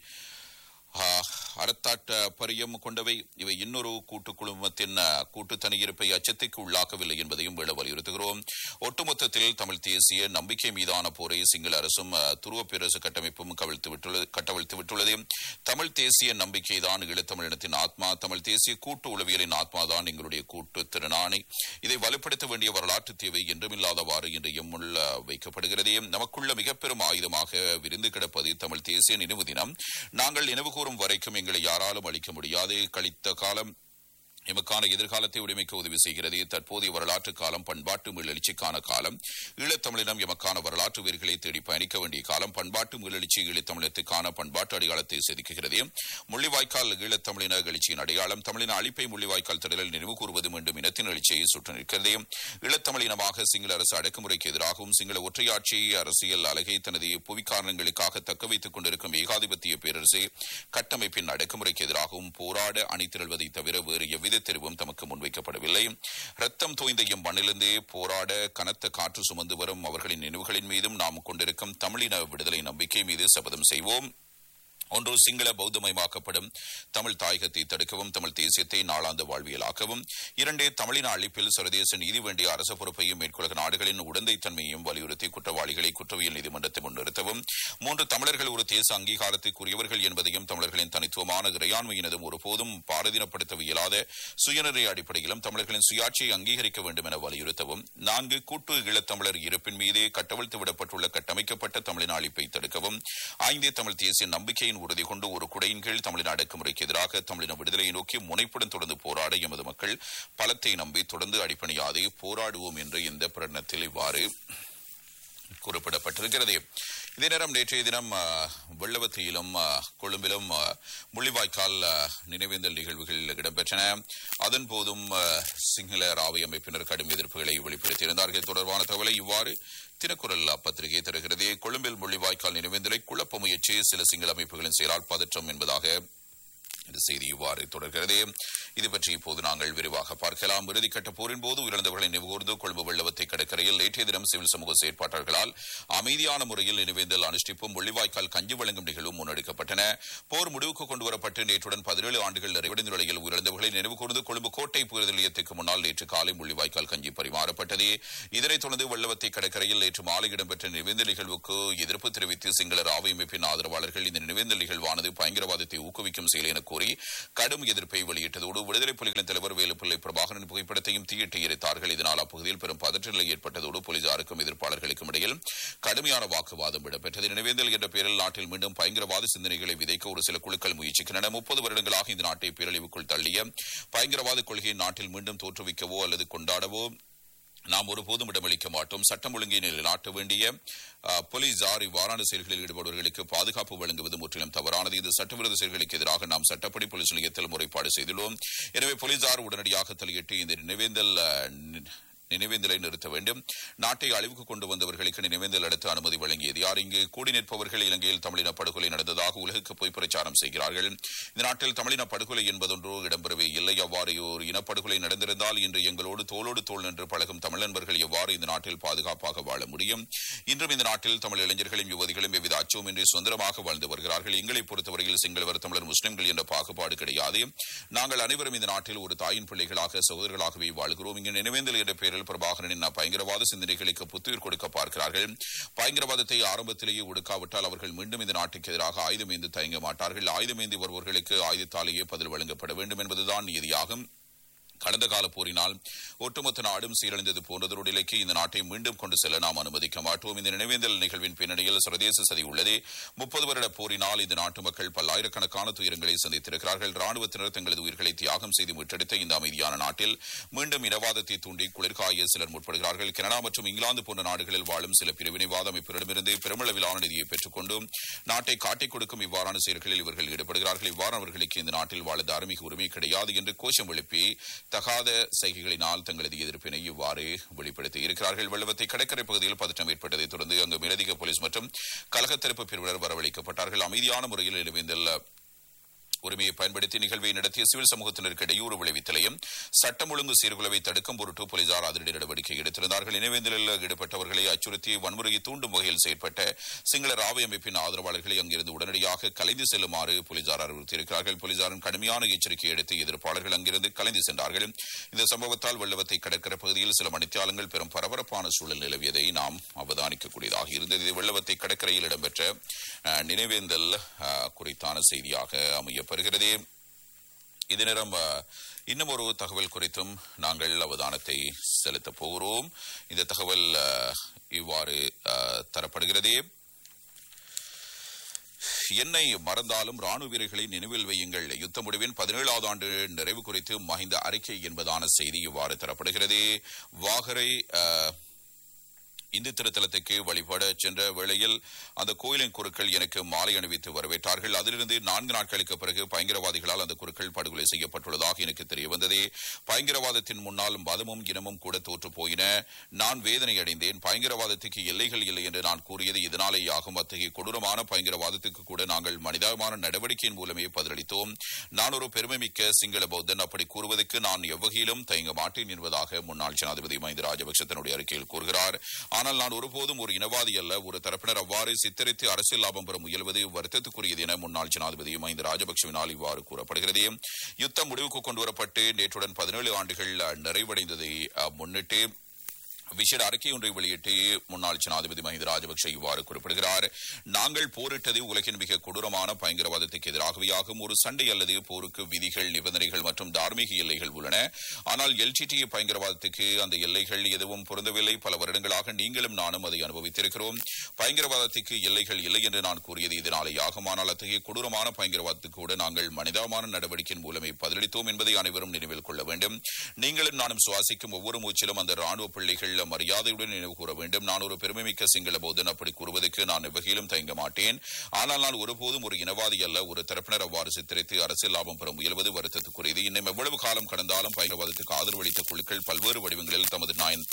ஆஹ், அறத்தாட்ட பரியம் கொண்டவை இவை இன்னொரு கூட்டு குழுமத்தின் அஹ், கூட்டு தனியிருப்பை அச்சத்துக்கு உள்ளாக்கவில்லை என்பதையும் விட வலியுறுத்துகிறோம் ஒட்டுமொத்தத்தில் தமிழ் தேசிய நம்பிக்கை மீதான போரை சிங்கள அரசும் அஹ், துருவ பேரரசு கட்டமைப்பும் கவிழ்த்து விட்டுள்ளது கட்டவிழ்த்து விட்டுள்ளது தமிழ் தேசிய நம்பிக்கைதான் ஈழத்தமிழினத்தின் ஆத்மா தமிழ் தேசிய கூட்டு உளவியலின் ஆத்மாதான் எங்களுடைய கூட்டு திருநாணை இதை வலுப்படுத்த வேண்டிய வரலாற்று தேவை என்றுமில்லாதவாறு இன்று எம்முள் அஹ், வைக்கப்படுகிறது நமக்குள்ள மிக பெரும் ஆயுதமாக விரிந்து கிடப்பது தமிழ் தேசிய நினைவு தினம் நாங்கள் நினைவு கூறும் வரைக்கும் எங்களை யாராலும் அளிக்க முடியாது கழித்த காலம் எமக்கான எதிர்காலத்தை உடைமைக்கு உதவி செய்கிறது தற்போதைய வரலாற்று காலம் பண்பாட்டு மீளெழுச்சிக்கான காலம் ஈழத்தமிழினம் எமக்கான வரலாற்று வேர்களை தேடி பயணிக்க வேண்டிய காலம் பண்பாட்டு மீளெழுச்சி ஈழத்தமிழத்துக்கான பண்பாட்டு அடையாளத்தை செதுக்குகிறது முள்ளிவாய்க்கால் ஈழத்தமிழின எழுச்சியின் அடையாளம் தமிழின அழிப்பை முள்ளிவாய்க்கால் திடலில் நினைவு கூறுவது மீண்டும் இனத்தின் எழுச்சியை சுற்று நிற்கிறது ஈழத்தமிழினமாக சிங்கள அரசு அடக்குமுறைக்கு எதிராகவும் சிங்கள ஒற்றையாட்சி அரசியல் அலகை தனது புவி காரணங்களுக்காக தக்க வைத்துக் கொண்டிருக்கும் ஏகாதிபத்திய பேரரசு கட்டமைப்பின் அடக்குமுறைக்கு எதிராகவும் போராட அணிதிரள்வதை தவிர வேறு எவ்வித தெரிவும் தமக்கு முன்வைக்கப்படவில்லை ரத்தம் தோய்ந்த எம் மண்ணிலிருந்தே போராட கனத்த காற்று சுமந்து வரும் அவர்களின் நினைவுகளின் மீதும் நாம் கொண்டிருக்கும் தமிழின விடுதலை நம்பிக்கை மீது சபதம் செய்வோம் ஒன்று சிங்கள பௌத்தமயமாக்கப்படும் தமிழ் தாயகத்தை தடுக்கவும் தமிழ் தேசியத்தை நாளாந்த வாழ்வியலாக்கவும் இரண்டு தமிழின அழிப்பில் சர்வதேச நீதி வேண்டிய அரச பொறுப்பையும் மேற்குலக நாடுகளின் உடந்தைத்தன்மையையும் வலியுறுத்தி குற்றவாளிகளை குற்றவியல் நீதிமன்றத்தை முன்னிறுத்தவும் மூன்று தமிழர்கள் ஒரு தேச அங்கீகாரத்துக்குரியவர்கள் என்பதையும் தமிழர்களின் தனித்துவமான இறையாண்மையினதும் ஒருபோதும் பாரதீனப்படுத்த இயலாத சுயநிறை அடிப்படையிலும் தமிழர்களின் சுயாட்சியை அங்கீகரிக்க வேண்டும் என வலியுறுத்தவும் நான்கு கூட்டு ஈழத்தமிழர் இருப்பின் மீதே கட்டவிழ்த்து விடப்பட்டுள்ள கட்டமைக்கப்பட்ட தமிழின அழிப்பை தடுக்கவும் ஐந்து தமிழ் தேசிய நம்பிக்கையின் உறுதி கொண்டு ஒரு குடையின் கீழ் தமிழின அடக்குமுறைக்கு எதிராக தமிழின விடுதலையை நோக்கி முனைப்புடன் தொடர்ந்து போராட எமது மக்கள் பலத்தை நம்பி தொடர்ந்து அடிப்பணியாது போராடுவோம் என்று இந்த பிரகடனத்தில் இவ்வாறு குறிப்பிடப்பட்டிருக்கிறது இதே நேரம் நேற்றைய தினம் ஆ, வெள்ளவத்தியிலும் ஆ, கொழும்பிலும் ஆ, முள்ளிவாய்க்கால் ஆ, நினைவேந்தல் நிகழ்வுகள் இடம்பெற்றன அதன் போதும் ஆ, சிங்கள ராவை அமைப்பினர் கடும் எதிர்ப்புகளை வெளிப்படுத்தியிருந்தார்கள் இது தொடர்பான தகவலை இவ்வாறு தினக்குரல் பத்திரிகை தருகிறது கொழும்பில் முள்ளிவாய்க்கால் நினைவேந்தலை குழப்ப முயற்சி சில சிங்கள அமைப்புகளின் செயலால் பதற்றம் என்பதாக இந்த செய்தி இவ்வாறு தொடர்கிறது இது பற்றி இப்போது நாங்கள் விரிவாக பார்க்கலாம் இறுதிக்கட்ட போரின் போது உயிரிழந்தவர்களை நினைவுகூர்ந்து கொழும்பு வெள்ளவத்தை கடற்கரையில் நேற்றைய தினம் சிவில் சமூக செயற்பாட்டாளர்களால் அமைதியான முறையில் நினைவேந்தல் அனுஷ்டிப்பும் முள்ளிவாய்க்கால் கஞ்சி வழங்கும் நிகழ்வும் முன்னெடுக்கப்பட்டன போர் முடிவுக்கு கொண்டுவரப்பட்டு நேற்றுடன் பதினேழு ஆண்டுகள் நிறைவடைந்த நிலையில் உயிரிழந்தவர்களை நினைவுகூர்ந்து கொழும்பு கோட்டை புயல் நிலையத்துக்கு முன்னால் நேற்று காலை முள்ளிவாய்க்கால் கஞ்சி பரிமாறப்பட்டது இதனைத் தொடர்ந்து வெள்ளவத்தை கடற்கரையில் நேற்று மாலை இடம்பெற்ற நினைவேந்தல் நிகழ்வுக்கு எதிர்ப்பு தெரிவித்து சிங்கள ராவை அமைப்பின் ஆதரவாளர்கள் இந்த நினைவேந்தல் நிகழ்வானது பயங்கரவாதத்தை ஊக்குவிக்கும் செயல் என கூறி கடும் எதிர்ப்பை வெளியிட்டதோடு விடுதலை புலிகளின் தலைவர் வேலுப்பிள்ளை பிரபாகரன் புகைப்படத்தையும் தீயிட்டு எரித்தார்கள் இதனால் அப்பகுதியில் பெரும் பதற்ற நிலை ஏற்பட்டதோடு போலீசாருக்கும் எதிர்ப்பாளர்களுக்கும் இடையில் கடுமையான வாக்குவாதம் இடம்பெற்றது நினைவேந்தல் என்ற பெயரில் நாட்டில் மீண்டும் பயங்கரவாத சிந்தனைகளை விதைக்க ஒரு சில குழுக்கள் முயற்சிக்கின்றன முப்பது வருடங்களாக இந்த நாட்டை பேரழிவுக்குள் தள்ளிய பயங்கரவாத கொள்கையை நாட்டில் மீண்டும் தோற்றுவிக்கவோ அல்லது கொண்டாடவோ நாம் ஒருபோதும் இடமளிக்க மாட்டோம் சட்டம் ஒழுங்கை நிலைநாட்ட வேண்டிய அஹ், போலீசார் இவ்வாறான செயல்களில் ஈடுபடுவர்களுக்கு பாதுகாப்பு வழங்குவது முற்றிலும் தவறானது இது சட்டவிரோத செயல்களுக்கு எதிராக நாம் சட்டப்படி போலீஸ் நிலையத்தில் முறைப்பாடு செய்துள்ளோம் எனவே போலீசார் உடனடியாக தலையிட்டு இந்த நினைவேந்தல் அஹ், நி- நினைவேந்தலை நிறுத்த வேண்டும் நாட்டை அழிவுக்கு கொண்டு வந்தவர்களுக்கு நினைவேந்தல் நடத்த அனுமதி வழங்கியது யார் இங்கு கூடி நிற்பவர்கள் இலங்கையில் தமிழின படுகொலை நடந்ததாக உலகுக்கு போய் பிரச்சாரம் செய்கிறார்கள் இந்த நாட்டில் தமிழின படுகொலை என்பதொன்றோ இடம்பெறவே இல்லை அவ்வாறு ஒரு இனப்படுகொலை நடந்திருந்தால் இன்று எங்களோடு தோளோடு தோள் நின்று பழகும் தமிழ் நண்பர்கள் எவ்வாறு இந்த நாட்டில் பாதுகாப்பாக வாழ முடியும் இன்றும் இந்த நாட்டில் தமிழ் இளைஞர்களும் யுவதிகளும் எவ்வித அச்சமின்றி சுதந்திரமாக வாழ்ந்து வருகிறார்கள் எங்களை பொறுத்தவரையில் சிங்களவர் தமிழர் முஸ்லிம்கள் என்ற பாகுபாடு கிடையாது நாங்கள் அனைவரும் இந்த நாட்டில் ஒரு தாயின் பிள்ளைகளாக சகோதரர்களாகவே வாழ்கிறோம் இங்கு நினைவேந்தல் என்ற பெயரில் பிரபாகரனின் பயங்கரவாத சிந்தனைகளுக்கு புத்துயிர் கொடுக்க பார்க்கிறார்கள் பயங்கரவாதத்தை ஆரம்பத்திலேயே ஒடுக்காவிட்டால் அவர்கள் மீண்டும் இந்த நாட்டுக்கு எதிராக ஆயுதம் ஏந்து தயங்க மாட்டார்கள் ஆயுதம் ஏந்தி வருபவர்களுக்கு ஆயுதத்தாலேயே பதில் வழங்கப்பட வேண்டும் என்பதுதான் நீதியாகும் கடந்த கால போரினால் ஒட்டுமொத்த நாடும் சீரழிந்தது போன்றதோடு நிலைக்கு இந்த நாட்டை மீண்டும் கொண்டு செல்ல நாம் அனுமதிக்க மாட்டோம் இந்த நினைவேந்தல் நிகழ்வின் பின்னணியில் சர்வதேச சதி உள்ளது முப்பது வருட போரினால் இந்த நாட்டு மக்கள் பல்லாயிரக்கணக்கான துயரங்களை சந்தித்திருக்கிறார்கள் ராணுவத்தினர் தங்களது உயிர்களை தியாகம் செய்து மீட்டெடுத்த இந்த அமைதியான நாட்டில் மீண்டும் இனவாதத்தை தூண்டி குளிர்காய சிலர் முற்படுகிறார்கள் கனடா மற்றும் இங்கிலாந்து போன்ற நாடுகளில் வாழும் சில பிரிவினைவாத அமைப்பிடமிருந்து பெருமளவிலான நிதியை பெற்றுக் கொண்டு நாட்டை காட்டிக் கொடுக்கும் இவ்வாறான செயல்களில் இவர்கள் ஈடுபடுகிறார்கள் இவ்வாறானவர்களுக்கு இந்த நாட்டில் வாழ தார்மீக உரிமை கிடையாது என்று கோஷம் எழுப்பி தகாத செய்கைகளினால் தங்களது எதிர்ப்பினை இவ்வாறு வெளிப்படுத்தி இருக்கிறார்கள் வெள்ளவத்தை கடற்கரை பகுதியில் பதற்றம் ஏற்பட்டதைத் தொடர்ந்து அங்கு மேலதிக போலீஸ் மற்றும் கழகத்தரப்பு பிரிவினர் வரவழைக்கப்பட்டார்கள் அமைதியான முறையில் நிலவேந்தல் உரிமையை பயன்படுத்தி நிகழ்வை நடத்திய சிவில் சமூகத்தினருக்கு இடையூறு விளைவித்தலையும் சட்டம் ஒழுங்கு சீர்குலைவை தடுக்கும் பொருட்டு போலீசார் அதிரடி நடவடிக்கை எடுத்திருந்தார்கள் இணைவேந்தலில் ஈடுபட்டவர்களை அச்சுறுத்தி வன்முறையை தூண்டும் வகையில் செயற்பட்ட சிங்கள ராவை அமைப்பின் ஆதரவாளர்களை அங்கிருந்து உடனடியாக கலைந்து செல்லுமாறு போலீசார் அறிவுறுத்தியிருக்கிறார்கள் போலீசாரின் கடுமையான எச்சரிக்கை எடுத்து எதிர்ப்பாளர்கள் அங்கிருந்து கலைந்து சென்றார்கள் இந்த சம்பவத்தால் வெள்ளவத்தை கடற்கரை பகுதியில் சில மணித்தியாலங்கள் பெரும் பரபரப்பான சூழல் நிலவியதை நாம் அவதானிக்கக்கூடியதாக இருந்தது இது வெள்ளவத்தை கடற்கரையில் இடம்பெற்ற அஹ், நினைவேந்தல் அஹ், குறித்தான செய்தியாக அமையப்பெறுகிறது இது நேரம் அஹ், இன்னும் ஒரு தகவல் குறித்தும் நாங்கள் அவதானத்தை செலுத்தப் போகிறோம் இந்த தகவல் அஹ், இவ்வாறு அஹ், தரப்படுகிறது என்னை மறந்தாலும் ராணுவ வீரர்களை நினைவில் வையுங்கள் யுத்த முடிவின் பதினேழாவது ஆண்டு நிறைவு குறித்து மஹிந்த அறிக்கை என்பதான செய்தி இவ்வாறு தரப்படுகிறது வாகரை அஹ், இந்து திருத்தலத்துக்கு வழிபட சென்ற வேளையில் அந்த கோயிலின் குருக்கள் எனக்கு மாலை அணிவித்து வரவேற்றார்கள் அதிலிருந்து நான்கு நாட்களுக்கு பிறகு பயங்கரவாதிகளால் அந்த குருக்கள் படுகொலை செய்யப்பட்டுள்ளதாக எனக்கு தெரிய வந்தது பயங்கரவாதத்தின் முன்னால் மதமும் இனமும் கூட தோற்று போயின நான் வேதனை அடைந்தேன் பயங்கரவாதத்துக்கு எல்லைகள் இல்லை என்று நான் கூறியது இதனாலேயாகும் அத்தகைய கொடூரமான பயங்கரவாதத்துக்கு கூட நாங்கள் மனிதாபிமான நடவடிக்கையின் மூலமே பதிலளித்தோம் நான் ஒரு பெருமைமிக்க சிங்கள பௌத்தன் அப்படி கூறுவதற்கு நான் எவ்வகையிலும் தயங்க மாட்டேன் என்பதாக முன்னாள் ஜனாதிபதி மஹிந்த ராஜபக்ஷ தன்னுடைய அறிக்கையில் கூறுகிறார் ஆனால் நான் ஒருபோதும் ஒரு இனவாதி அல்ல ஒரு தரப்பினர் அவ்வாறு சித்தரித்து அரசியல் லாபம் பெற முயல்வது வருத்தத்துக்குரியது என முன்னாள் ஜனாதிபதி மஹிந்த ராஜபக்சவினால் இவ்வாறு கூறப்படுகிறது யுத்தம் முடிவுக்கு கொண்டுவரப்பட்டு நேற்றுடன் பதினேழு ஆண்டுகள் நிறைவடைந்ததை அஹ், முன்னிட்டு விசேட அறிக்கை ஒன்றை வெளியிட்டு முன்னாள் ஜனாதிபதி மஹிந்த ராஜபக்ஷ இவ்வாறு குறிப்பிடுகிறார் நாங்கள் போரிட்டது உலகின் மிக கொடூரமான பயங்கரவாதத்துக்கு எதிராகவேயாகும் ஒரு சண்டை அல்லது போருக்கு விதிகள் நிபந்தனைகள் மற்றும் தார்மீக எல்லைகள் உள்ளன ஆனால் எல்டிடி பயங்கரவாதத்துக்கு அந்த எல்லைகள் எதுவும் பொருந்தவில்லை பல வருடங்களாக நீங்களும் நானும் அதை அனுபவித்திருக்கிறோம் பயங்கரவாதத்துக்கு எல்லைகள் இல்லை என்று நான் கூறியது இதனாலேயாகும் ஆனால் அத்தகைய கொடூரமான பயங்கரவாதத்துக்கு கூட நாங்கள் மனிதாமான நடவடிக்கையின் மூலமே பதிலளித்தோம் என்பதை அனைவரும் நினைவில் கொள்ள வேண்டும் நீங்களும் நானும் சுவாசிக்கும் ஒவ்வொரு மூச்சிலும் அந்த ராணுவ பிள்ளைகள் மரியாதையுடன் நினைவு கூற வேண்டும் நான் ஒரு பெருமைமிக்க சிங்கள போதன் அப்படி கூறுவதற்கு நான் எவ்வகையிலும் தயங்க மாட்டேன் ஆனால் நான் ஒருபோதும் ஒரு இனவாதி அல்ல ஒரு தரப்பினர் அவ்வாறு சித்தரித்து அரசியல் லாபம் பெற முயல்வது வருத்தத்துக்குரியது இன்னும் எவ்வளவு காலம் கடந்தாலும் பயங்கரவாதத்துக்கு ஆதரவளித்த குழுக்கள் பல்வேறு வடிவங்களில் தமது நாயன்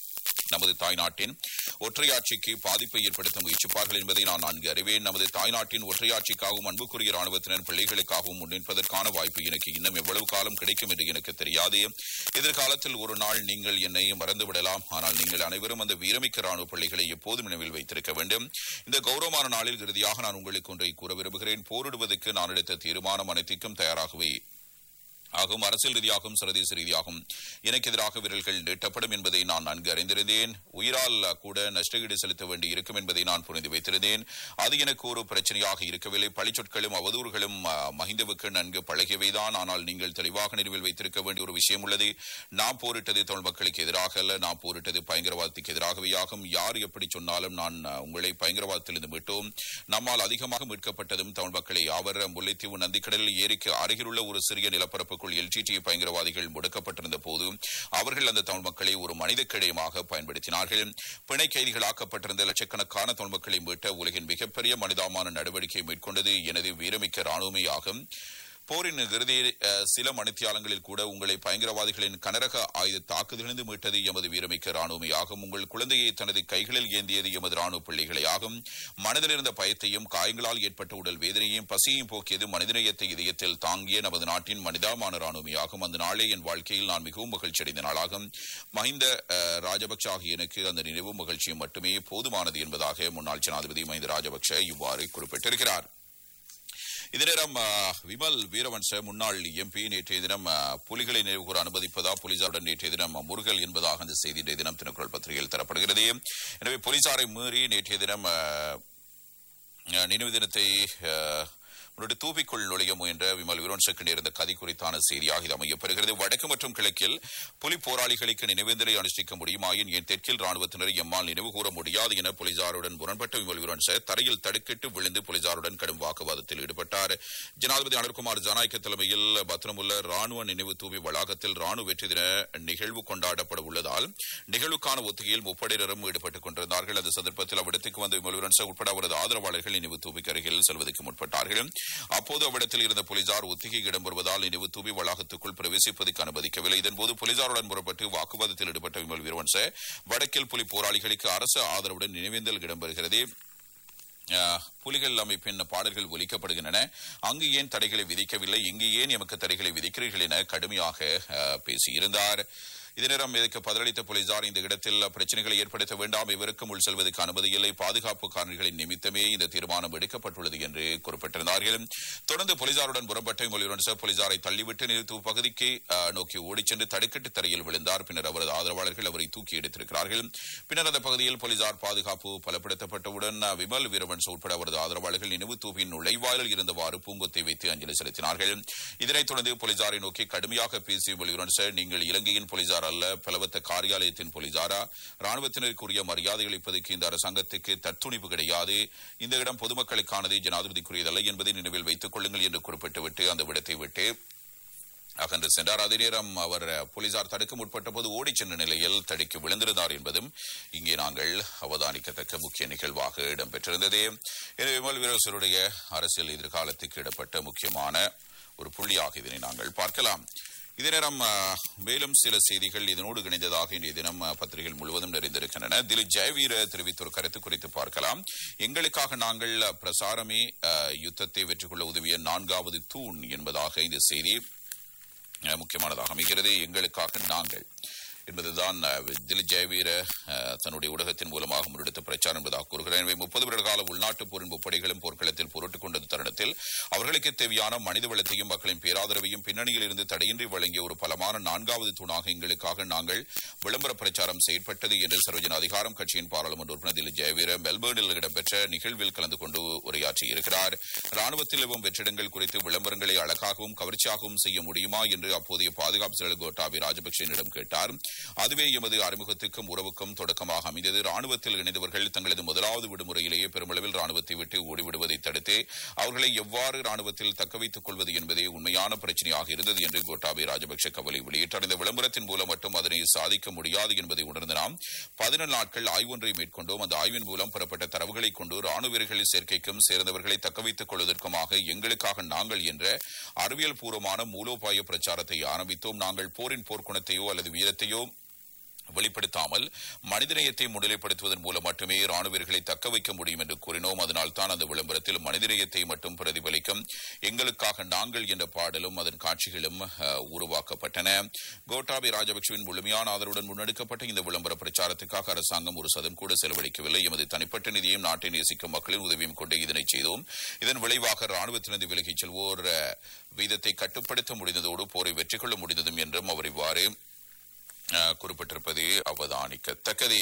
நமது தாய்நாட்டின் ஒற்றையாட்சிக்கு பாதிப்பை ஏற்படுத்த முயற்சிப்பார்கள் என்பதை நான் நன்கு அறிவேன் நமது தாய்நாட்டின் ஒற்றையாட்சிக்காகவும் அன்புக்குரிய ராணுவத்தினர் பிள்ளைகளுக்காகவும் முன்னிற்பதற்கான வாய்ப்பு எனக்கு இன்னும் எவ்வளவு காலம் கிடைக்கும் என்று எனக்கு தெரியாது எதிர்காலத்தில் ஒரு நாள் நீங்கள் என்னை மறந்துவிடலாம் ஆனால் நீங்கள் அனைவரும் அந்த வீரமிக்க ராணுவ பிள்ளைகளை எப்போதும் நினைவில் வைத்திருக்க வேண்டும் இந்த கௌரவமான நாளில் இறுதியாக நான் உங்களுக்கு ஒன்றை கூற விரும்புகிறேன் போரிடுவதற்கு நான் எடுத்த தீர்மானம் அனைத்திற்கும் தயாராகவே ஆகும் அரசியல் ரீதியாகவும் சர்வதேச ரீதியாகவும் எனக்கு எதிராக விரல்கள் நீட்டப்படும் என்பதை நான் நன்கு அறிந்திருந்தேன் உயிரால் கூட நஷ்டஈடு செலுத்த வேண்டி இருக்கும் என்பதை நான் புரிந்து வைத்திருந்தேன் அது எனக்கு ஒரு பிரச்சனையாக இருக்கவில்லை பழிச்சொற்களும் அவதூறுகளும் அஹ், மஹிந்தவுக்கு நன்கு பழகியவைதான் ஆனால் நீங்கள் தெளிவாக நினைவில் வைத்திருக்க வேண்டிய ஒரு விஷயம் உள்ளது நாம் போரிட்டது தமிழ் மக்களுக்கு எதிராக அல்ல நாம் போரிட்டது பயங்கரவாதத்துக்கு எதிராகவே ஆகும் யார் எப்படி சொன்னாலும் நான் அஹ், உங்களை பயங்கரவாதத்திலிருந்து மீட்டோம் நம்மால் அதிகமாக மீட்கப்பட்டதும் தமிழ் மக்களை யாவர் முல்லைத்தீவு நந்திக்கடலில் ஏரிக்கு அருகிலுள்ள ஒரு சிறிய நிலப்பரப்புக்குள் எல்டிடி பயங்கரவாதிகள் முடக்கப்பட்டிருந்த போது அவர்கள் அந்த தமிழ் மக்களை ஒரு மனித கிடையமாக பயன்படுத்தினார்கள் பிணை கைதிகளாக்கப்பட்டிருந்த லட்சக்கணக்கான தமிழ் மக்களை மீட்ட உலகின் மிகப்பெரிய மனிதாமான நடவடிக்கை மேற்கொண்டது எனது வீரமிக்க ராணுவமே ஆகும் போரின் இறுதி அஹ், சில மணித்தியாலங்களில் கூட உங்களை பயங்கரவாதிகளின் கனரக ஆயுத தாக்குதலிருந்து மீட்டது எமது வீரமிக்க ராணுவமையாகும் உங்கள் குழந்தையை தனது கைகளில் ஏந்தியது எமது ராணுவ பிள்ளைகளே ஆகும் மனதில் இருந்த பயத்தையும் காயங்களால் ஏற்பட்ட உடல் வேதனையையும் பசியையும் போக்கியது மனிதநேயத்தை இதயத்தில் தாங்கிய நமது நாட்டின் மனிதாமான ராணுவமையாகும் அந்த நாளே என் வாழ்க்கையில் நான் மிகவும் மகிழ்ச்சி அடைந்த நாளாகும் மஹிந்த அஹ், ராஜபக்ஷ ஆகிய எனக்கு அந்த நினைவும் மகிழ்ச்சியும் மட்டுமே போதுமானது என்பதாக முன்னாள் ஜனாதிபதி மஹிந்த ராஜபக்ஷ இவ்வாறு குறிப்பிட்டிருக்கிறார் இதே நேரம் அஹ், விமல் வீரவன்ச முன்னாள் எம்பி நேற்றைய தினம் அஹ், புலிகளை நினைவுகூர அனுமதிப்பதா போலீசாருடன் நேற்றைய தினம் முருகல் என்பதாக அந்த செய்தி இன்றைய தினம் தினக்குரல் பத்திரிகையில் தரப்படுகிறது எனவே போலீசாரை மீறி நேற்றைய தினம் அஹ், அஹ், நினைவு தினத்தை அஹ், முன்னிட்டு தூபிக்குள் நுழைய முயன்ற விமல் விரோன்சக்கு நேர்ந்த கதை குறித்தான செய்தியாக இது அமையப்பெறுகிறது வடக்கு மற்றும் கிழக்கில் புலி போராளிகளுக்கு நினைவேந்தலை அனுஷ்டிக்க முடியுமாயின் ஏன் தெற்கில் ராணுவத்தினர் எம்மால் நினைவு கூற முடியாது என போலீசாருடன் முரண்பட்ட விமல் விரோன்ச தரையில் தடுக்கிட்டு விழுந்து போலீசாருடன் கடும் வாக்குவாதத்தில் ஈடுபட்டார் ஜனாதிபதி அனுர்குமார் ஜனநாயக தலைமையில் பத்திரமுள்ள ராணுவ நினைவு தூவி வளாகத்தில் ராணுவ வெற்றி தின நிகழ்வு கொண்டாடப்பட உள்ளதால் நிகழ்வுக்கான ஒத்திகையில் முப்படையினரும் ஈடுபட்டுக் கொண்டிருந்தார்கள் அந்த சந்தர்ப்பத்தில் அவ்விடத்துக்கு வந்த விமல் விரோன்ச உட்பட அவரது ஆதரவாளர்கள் நினைவு தூவிக்கு அருகில் செல்வதற்கு முற்பட்டார்கள் அப்போது அவ்விடத்தில் இருந்த போலீசார் ஒத்திகை இடம்பெறுவதால் நினைவு தூவி வளாகத்துக்குள் பிரவேசிப்பதற்கு அனுமதிக்கவில்லை இதன்போது போலீசாருடன் முறப்பட்டு வாக்குவாதத்தில் ஈடுபட்ட விமல் வீரவன்ச வடக்கில் புலி போராளிகளுக்கு அரசு ஆதரவுடன் நினைவேந்தல் இடம்பெறுகிறது அஹ், புலிகள் அமைப்பின் பாடல்கள் ஒலிக்கப்படுகின்றன அங்கு ஏன் தடைகளை விதிக்கவில்லை இங்கு ஏன் எமக்கு தடைகளை விதிக்கிறீர்கள் என கடுமையாக அஹ், பேசியிருந்தார் இதே நேரம் இதற்கு பதிலளித்த போலீசார் இந்த இடத்தில் பிரச்சனைகளை ஏற்படுத்த வேண்டாம் இவருக்கும் உள் செல்வதற்கு அனுமதி இல்லை பாதுகாப்பு காரணிகளின் நிமித்தமே இந்த தீர்மானம் எடுக்கப்பட்டுள்ளது என்று குறிப்பிட்டிருந்தார்கள் தொடர்ந்து போலீசாருடன் புறப்பட்ட உங்களுடன் போலீசாரை தள்ளிவிட்டு நிறுத்து பகுதிக்கு அஹ், நோக்கி ஓடிச் சென்று தடுக்கட்டு தரையில் விழுந்தார் பின்னர் அவரது ஆதரவாளர்கள் அவரை தூக்கி எடுத்திருக்கிறார்கள் பின்னர் அந்த பகுதியில் போலீசார் பாதுகாப்பு பலப்படுத்தப்பட்டவுடன் அஹ், விமல் வீரவன்ஸ் உட்பட அவரது ஆதரவாளர்கள் நினைவு தூபின் நுழைவாயில் இருந்தவாறு பூங்கொத்தை வைத்து அஞ்சலி செலுத்தினார்கள் இதனைத் தொடர்ந்து போலீசாரை நோக்கி கடுமையாக பேசிய விமல் நீங்கள் இலங்கையின் போலீசார் அல்ல பலவத்த காரியாலயத்தின் போலீசாரா ராணுவத்தினருக்குரிய மரியாதை அளிப்பதற்கு இந்த அரசாங்கத்துக்கு தற்துணிவு கிடையாது இந்த இடம் பொதுமக்களுக்கானது ஜனாதிபதிக்குரியதல்ல என்பதை நினைவில் வைத்துக் கொள்ளுங்கள் என்று குறிப்பிட்டுவிட்டு அந்த விடத்தை விட்டு அகன்று சென்றார் அதே நேரம் அவர் போலீசார் தடுக்க முற்பட்ட போது ஓடிச் சென்ற நிலையில் தடுக்கி விழுந்திருந்தார் என்பதும் இங்கே நாங்கள் அவதானிக்கத்தக்க முக்கிய நிகழ்வாக இடம்பெற்றிருந்தது எனவே விமல் வீரரசருடைய அரசியல் எதிர்காலத்துக்கு இடப்பட்ட முக்கியமான ஒரு புள்ளியாக இதனை நாங்கள் பார்க்கலாம் இதே நேரம் அஹ், மேலும் சில செய்திகள் இதனோடு இணைந்ததாக இன்றைய தினம் அஹ், பத்திரிகைகள் முழுவதும் நிறைந்திருக்கின்றன திலீப் ஜெயவீர தெரிவித்த ஒரு கருத்து குறித்து பார்க்கலாம் எங்களுக்காக நாங்கள் அஹ், பிரசாரமே அஹ், யுத்தத்தை வெற்றி கொள்ள உதவிய நான்காவது தூண் என்பதாக இந்த செய்தி அஹ், முக்கியமானதாக அமைகிறது எங்களுக்காக நாங்கள் என்பதுதான் அஹ், திலீப் ஜெயவீர அஹ், தன்னுடைய ஊடகத்தின் மூலமாக முன்னெடுத்த பிரச்சாரம் என்பதாக கூறுகிறார் எனவே முப்பது வருட கால உள்நாட்டு போரின் முப்படைகளும் போர்க்களத்தில் பொருட்டுக் கொண்ட தருணத்தில் அவர்களுக்கு தேவையான மனித வளத்தையும் மக்களின் பேராதரவையும் பின்னணியில் இருந்து தடையின்றி வழங்கிய ஒரு பலமான நான்காவது தூணாக எங்களுக்காக நாங்கள் விளம்பர பிரச்சாரம் செயற்பட்டது என்று சர்வஜன அதிகாரம் கட்சியின் பாராளுமன்ற உறுப்பினர் திலீப் ஜெயவீர மெல்பர்னில் இடம்பெற்ற நிகழ்வில் கலந்து கொண்டு உரையாற்றியிருக்கிறார் ராணுவத்தில் எவும் வெற்றிடங்கள் குறித்து விளம்பரங்களை அழகாகவும் கவர்ச்சியாகவும் செய்ய முடியுமா என்று அப்போதைய பாதுகாப்பு செயலர் கோட்டாபி ராஜபக்சேனிடம் கேட்டார் அதுவே எமது அறிமுகத்துக்கும் உறவுக்கும் தொடக்கமாக அமைந்தது ராணுவத்தில் இணைந்தவர்கள் தங்களது முதலாவது விடுமுறையிலேயே பெருமளவில் ராணுவத்தை விட்டு ஓடிவிடுவதை தடுத்து அவர்களை எவ்வாறு ராணுவத்தில் தக்க வைத்துக் கொள்வது என்பதே உண்மையான பிரச்சனையாக இருந்தது என்று கோட்டாபே ராஜபக்ஷ கவலை வெளியிட்டார் இந்த விளம்பரத்தின் மூலம் மட்டும் அதனை சாதிக்க முடியாது என்பதை உணர்ந்து நாம் பதினெண்டு நாட்கள் ஆய்வொன்றை மேற்கொண்டோம் அந்த ஆய்வின் மூலம் பெறப்பட்ட தரவுகளை கொண்டு ராணுவ வீரர்களின் சேர்க்கைக்கும் சேர்ந்தவர்களை தக்க வைத்துக் கொள்வதற்குமாக எங்களுக்காக நாங்கள் என்ற அறிவியல் பூர்வமான மூலோபாய பிரச்சாரத்தை ஆரம்பித்தோம் நாங்கள் போரின் போர்க்குணத்தையோ அல்லது வீரத்தையோ வெளிப்படுத்தாமல் மனிதநேயத்தை முன்னிலைப்படுத்துவதன் மூலம் மட்டுமே ராணுவ வீரர்களை தக்க வைக்க முடியும் என்று கூறினோம் அதனால் தான் அந்த விளம்பரத்தில் மனிதநேயத்தை மட்டும் பிரதிபலிக்கும் எங்களுக்காக நாங்கள் என்ற பாடலும் அதன் காட்சிகளும் அஹ், உருவாக்கப்பட்டன கோட்டாபி ராஜபக்சவின் முழுமையான ஆதரவுடன் முன்னெடுக்கப்பட்ட இந்த விளம்பர பிரச்சாரத்துக்காக அரசாங்கம் ஒரு சதம் கூட செலவழிக்கவில்லை எமது தனிப்பட்ட நிதியையும் நாட்டை நேசிக்கும் மக்களின் உதவியும் கொண்டு இதனை செய்தோம் இதன் விளைவாக ராணுவத்தினது விலகிச் செல்வோர் அஹ், வீதத்தை கட்டுப்படுத்த முடிந்ததோடு போரை வெற்றி கொள்ள முடிந்ததும் என்றும் அவர் இவ்வாறு அஹ், குறிப்பிட்டிருப்பது அவதானிக்கத்தக்கது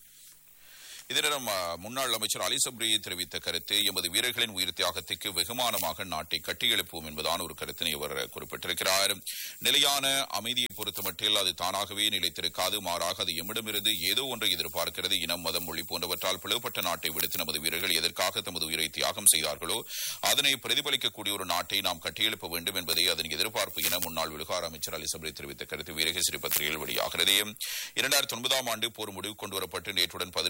இதனிடம் அஹ், முன்னாள் அமைச்சர் அலி சப்ரி தெரிவித்த கருத்து எமது வீரர்களின் உயிர் தியாகத்துக்கு வெகுமானமாக நாட்டை கட்டியெழுப்போம் என்பதான ஒரு கருத்தினை அவர் குறிப்பிட்டிருக்கிறார் நிலையான அமைதியை பொறுத்தமட்டில் அது தானாகவே நிலைத்திருக்காது மாறாக அது எம்மிடமிருந்து ஏதோ ஒன்றை எதிர்பார்க்கிறது இனம் மதம் மொழி போன்றவற்றால் பிளவுபட்ட நாட்டை விடுத்து நமது வீரர்கள் எதற்காக தமது உயிரை தியாகம் செய்தார்களோ அதனை பிரதிபலிக்கக்கூடிய ஒரு நாட்டை நாம் கட்டியெழுப்ப வேண்டும் என்பதே அதன் எதிர்பார்ப்பு என முன்னாள் விவகார அமைச்சர் அலி சப்ரி தெரிவித்த கருத்து வீரகேசரி பத்திரிகையில் வெளியாகிறது இரண்டாயிரத்தி ஒன்பதாம் ஆண்டு போர் முடிவு கொண்டுவரப்பட்டு நேற்றுடன் பதினேழு ஆண்டுகள்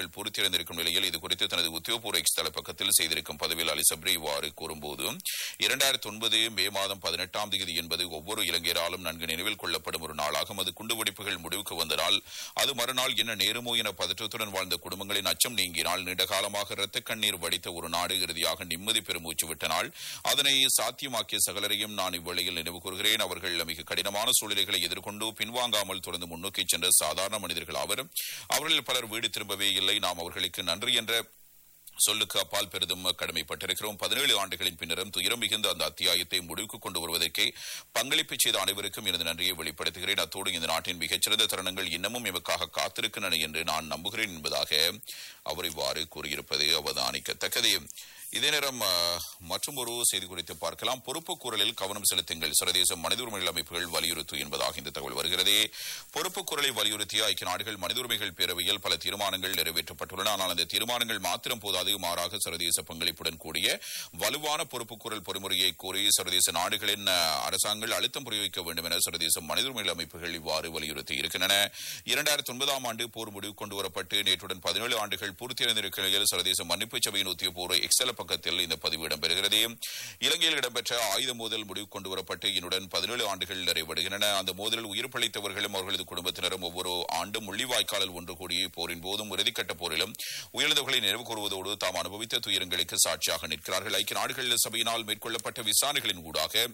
ஆண்டுகள் பூர்த்தியடைந்திருக்கும் நிலையில் இது குறித்து தனது உத்தியோகபூர்வ எக்ஸ் தள பக்கத்தில் செய்திருக்கும் பதிவில் அலி சப்ரி இவ்வாறு கூறும்போது இரண்டாயிரத்தி ஒன்பது மே மாதம் பதினெட்டாம் தேதி என்பது ஒவ்வொரு இலங்கையராலும் நன்கு நினைவில் கொள்ளப்படும் ஒரு நாளாகும் அது குண்டுவெடிப்புகள் முடிவுக்கு வந்த நாள் அது மறுநாள் என்ன நேருமோ என பதற்றத்துடன் வாழ்ந்த குடும்பங்களின் அச்சம் நீங்கினால் நீண்ட காலமாக இரத்த கண்ணீர் வடித்த ஒரு நாடு இறுதியாக நிம்மதி பெருமூச்சு விட்ட நாள் அதனை சாத்தியமாக்கிய சகலரையும் நான் இவ்வேளையில் நினைவு கூறுகிறேன் அவர்கள் மிக கடினமான சூழ்நிலைகளை எதிர்கொண்டு பின்வாங்காமல் தொடர்ந்து முன்னோக்கி சென்ற சாதாரண மனிதர்கள் அவர் அவர்களில் பலர் வீடு திரும்பவே இல்லை நாம் அவர்களுக்கு நன்றி என்ற சொல்லுக்கு அப்பால் பெரிதும் கடமைப்பட்டிருக்கிறோம் பதினேழு ஆண்டுகளின் பின்னரும் துயரம் மிகுந்த அந்த அத்தியாயத்தை முடிவுக்கு கொண்டு வருவதற்கே பங்களிப்பு செய்த அனைவருக்கும் எனது நன்றியை வெளிப்படுத்துகிறேன் அத்தோடு இந்த நாட்டின் மிகச்சிறந்த தருணங்கள் இன்னமும் எமக்காக காத்திருக்கின்றன என்று நான் நம்புகிறேன் என்பதாக அவர் இவ்வாறு கூறியிருப்பது அவதானிக்கத்தக்கது இதே நேரம் மற்றும் ஒரு செய்தி குறித்து பார்க்கலாம் பொறுப்பு குரலில் கவனம் செலுத்துங்கள் சர்வதேச மனித உரிமைகள் அமைப்புகள் வலியுறுத்து என்பதாக இந்த தகவல் வருகிறது பொறுப்பு குரலை வலியுறுத்திய ஐக்கிய நாடுகள் மனித உரிமைகள் பேரவையில் பல தீர்மானங்கள் நிறைவேற்றப்பட்டுள்ளன ஆனால் அந்த தீர்மானங்கள் மாத்திரம் போதாது மாறாக சர்வதேச பங்களிப்புடன் கூடிய வலுவான பொறுப்பு குரல் பொறிமுறையை கோரி சர்வதேச நாடுகளின் அரசாங்கங்கள் அழுத்தம் புரிவிக்க வேண்டும் என சர்வதேச மனித உரிமைகள் அமைப்புகள் இவ்வாறு வலியுறுத்தி இருக்கின்றன இரண்டாயிரத்தி ஒன்பதாம் ஆண்டு போர் முடிவு கொண்டு வரப்பட்டு நேற்றுடன் பதினேழு ஆண்டுகள் பூர்த்தியடைந்திருக்கும் நிலையில் சர்வதேச மன்னிப்பு சபையின் உத்தியபூர்வ எக்ஸல பக்கத்தில் இந்த பதிவு இடம்பெறுகிறது இலங்கையில் இடம்பெற்ற ஆயுத மோதல் முடிவு கொண்டு வரப்பட்டு இதனுடன் பதினேழு ஆண்டுகள் நிறைவடைகின்றன அந்த மோதலில் உயிர் பழித்தவர்களும் அவர்களது குடும்பத்தினரும் ஒவ்வொரு ஆண்டும் முள்ளிவாய்க்காலில் ஒன்று கூடிய போரின் போதும் இறுதிக்கட்ட போரிலும் உயிரிழந்தவர்களை நினைவு கூறுவதோடு தாம் அனுபவித்த துயரங்களுக்கு சாட்சியாக நிற்கிறார்கள் ஐக்கிய நாடுகள் சபையினால் மேற்கொள்ளப்பட்ட விசாரணைகளின் ஊடாக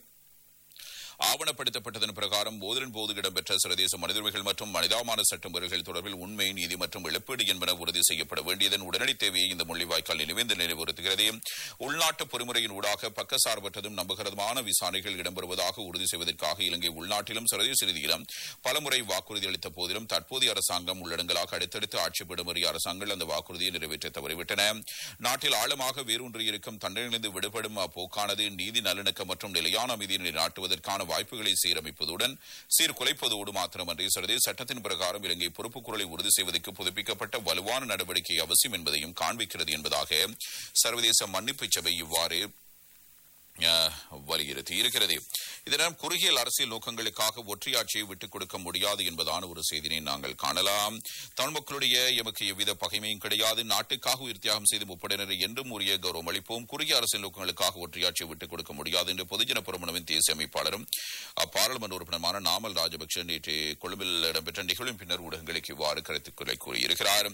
ஆவணப்படுத்தப்பட்டதன் பிரகாரம் மோதலின் போது இடம்பெற்ற சர்வதேச மனித உரிமைகள் மற்றும் மனிதாமான சட்ட முறைகள் தொடர்பில் உண்மை நீதி மற்றும் இழப்பீடு என்பன உறுதி செய்யப்பட வேண்டியதன் உடனடி தேவையை இந்த முள்ளிவாய்க்கால் நினைவேந்து நினைவுறுத்துகிறது உள்நாட்டு பொறிமுறையின் ஊடாக பக்கசார்பற்றதும் நம்புகிறதுமான விசாரணைகள் இடம்பெறுவதாக உறுதி செய்வதற்காக இலங்கை உள்நாட்டிலும் சர்வதேச ரீதியிலும் பலமுறை வாக்குறுதி அளித்த போதிலும் தற்போதைய அரசாங்கம் உள்ளடங்களாக அடுத்தடுத்து ஆட்சிப்படும் அரசாங்கங்கள் அந்த வாக்குறுதியை நிறைவேற்ற தவறிவிட்டன நாட்டில் ஆழமாக வேரூன்றியிருக்கும் தண்டனையிலிருந்து விடுபடும் போக்கானது நீதி நல்லிணக்கம் மற்றும் நிலையான அமைதியை நாட்டுவதற்கான வாய்ப்புகளை சீரமைப்பதுடன் சீர்குலைப்பதோடு மாத்திரமன்றி சர்வதேச சட்டத்தின் பிரகாரம் இலங்கை பொறுப்பு குரலை உறுதி செய்வதற்கு புதுப்பிக்கப்பட்ட வலுவான நடவடிக்கை அவசியம் என்பதையும் காண்பிக்கிறது என்பதாக சர்வதேச மன்னிப்பு சபை இவ்வாறு வலியுறுத்தி இருக்கிறது இதனால் குறுகிய அரசியல் நோக்கங்களுக்காக ஒற்றையாட்சியை விட்டுக் கொடுக்க முடியாது என்பதான ஒரு செய்தியை நாங்கள் காணலாம் தமிழ் மக்களுடைய எமக்கு எவ்வித பகைமையும் கிடையாது நாட்டுக்காக உயிர் தியாகம் செய்து முப்படையினரை என்றும் உரிய கௌரவம் அளிப்போம் குறுகிய அரசியல் நோக்கங்களுக்காக ஒற்றையாட்சியை விட்டுக் கொடுக்க முடியாது என்று பொதுஜன புரமணவின் தேசிய அமைப்பாளரும் பாராளுமன்ற உறுப்பினருமான நாமல் ராஜபக்சே நேற்று கொழும்பில் இடம்பெற்ற நிகழ்வின் பின்னர் ஊடகங்களுக்கு இவ்வாறு கருத்துக்களை கூறியிருக்கிறார்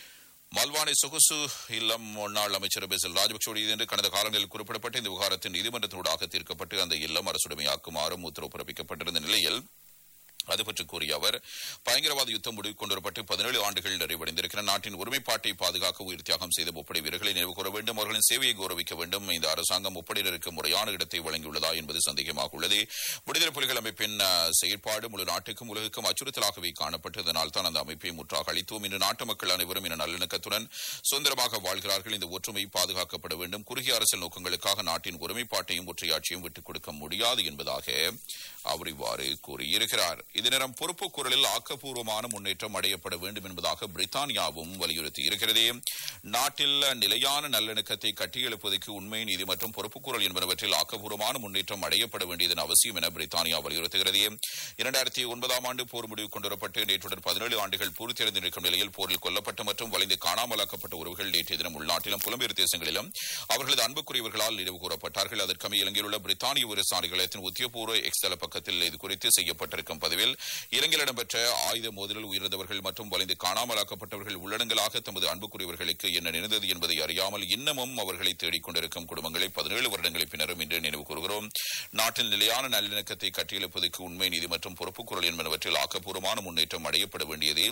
மல்வானி சொகுசு இல்லம் முன்னாள் அமைச்சர் பெசல் ராஜபக்சோடு என்று கடந்த காலங்களில் குறிப்பிடப்பட்ட இந்த விவகாரத்தின் நீதிமன்றத்தினூடாக தீர்க்கப்பட்டு அந்த இல்லம் அரசுடைமையாக்குமாறும் உத்தரவு பிறப்பிக்கப்பட்டிருந்த நிலையில் அது பற்றி கூறிய அவர் பயங்கரவாத யுத்தம் முடிவு கொண்டுவரப்பட்டு பதினேழு ஆண்டுகள் நிறைவடைந்திருக்கிற நாட்டின் ஒருமைப்பாட்டை பாதுகாக்க உயிர் தியாகம் செய்த முப்படை வீரர்களை நினைவு கூற வேண்டும் அவர்களின் சேவையை கௌரவிக்க வேண்டும் இந்த அரசாங்கம் முப்படையினருக்கு முறையான இடத்தை வழங்கியுள்ளதா என்பது சந்தேகமாக உள்ளது விடுதலை புலிகள் அமைப்பின் செயற்பாடு முழு நாட்டுக்கும் உலகுக்கும் அச்சுறுத்தலாகவே காணப்பட்டதனால் தான் அந்த அமைப்பை முற்றாக அளித்தோம் இன்று நாட்டு மக்கள் அனைவரும் இந்த நல்லிணக்கத்துடன் சுதந்திரமாக வாழ்கிறார்கள் இந்த ஒற்றுமை பாதுகாக்கப்பட வேண்டும் குறுகிய அரசியல் நோக்கங்களுக்காக நாட்டின் ஒருமைப்பாட்டையும் ஒற்றையாட்சியும் விட்டுக் கொடுக்க முடியாது என்பதாக அவர் இவ்வாறு கூறியிருக்கிறார் இதே நேரம் பொறுப்பு குரலில் ஆக்கப்பூர்வமான முன்னேற்றம் அடையப்பட வேண்டும் என்பதாக பிரித்தானியாவும் வலியுறுத்தி இருக்கிறது நாட்டில் நிலையான நல்லிணக்கத்தை கட்டியெழுப்பதற்கு உண்மை நீதி மற்றும் பொறுப்புக்குரல் என்பனவற்றில் ஆக்கப்பூர்வமான முன்னேற்றம் அடையப்பட வேண்டியதன் அவசியம் என பிரித்தானியா வலியுறுத்துகிறது இரண்டாயிரத்தி ஒன்பதாம் ஆண்டு போர் முடிவு கொண்டுவரப்பட்டு நேற்றுடன் பதினேழு ஆண்டுகள் பூர்த்தியடைந்திருக்கும் நிலையில் போரில் கொல்லப்பட்ட மற்றும் வளைந்து காணாமலாக்கப்பட்ட உறவுகள் நேற்றைய தினம் உள்நாட்டிலும் புலம்பெயர் தேசங்களிலும் அவர்களது அன்புக்குரியவர்களால் நினைவு கூறப்பட்டார்கள் அதற்கமைய இலங்கையில் உள்ள பிரித்தானிய உயர்சாணிகளத்தின் உத்தியபூர்வ எக்ஸ்தல பக்கத்தில் இது குறித்து செய்யப்பட்டிருக்கும் பதிவில் இலங்கையில் இடம்பெற்ற ஆயுத மோதலில் உயிரிழந்தவர்கள் மற்றும் வளைந்து காணாமலாக்கப்பட்டவர்கள் உள்ளடங்களாக தமது அன்புக்குரியவர்களுக்கு என்ன நினைந்தது என்பதை அறியாமல் இன்னமும் அவர்களை தேடிக் கொண்டிருக்கும் குடும்பங்களை பதினேழு வருடங்களை பின்னரும் இன்று நினைவு கூறுகிறோம் நாட்டில் நிலையான நல்லிணக்கத்தை கட்டியெழுப்பதற்கு உண்மை நீதி மற்றும் பொறுப்புக்குரல் என்பனவற்றில் ஆக்கப்பூர்வமான முன்னேற்றம் அடையப்பட வேண்டியது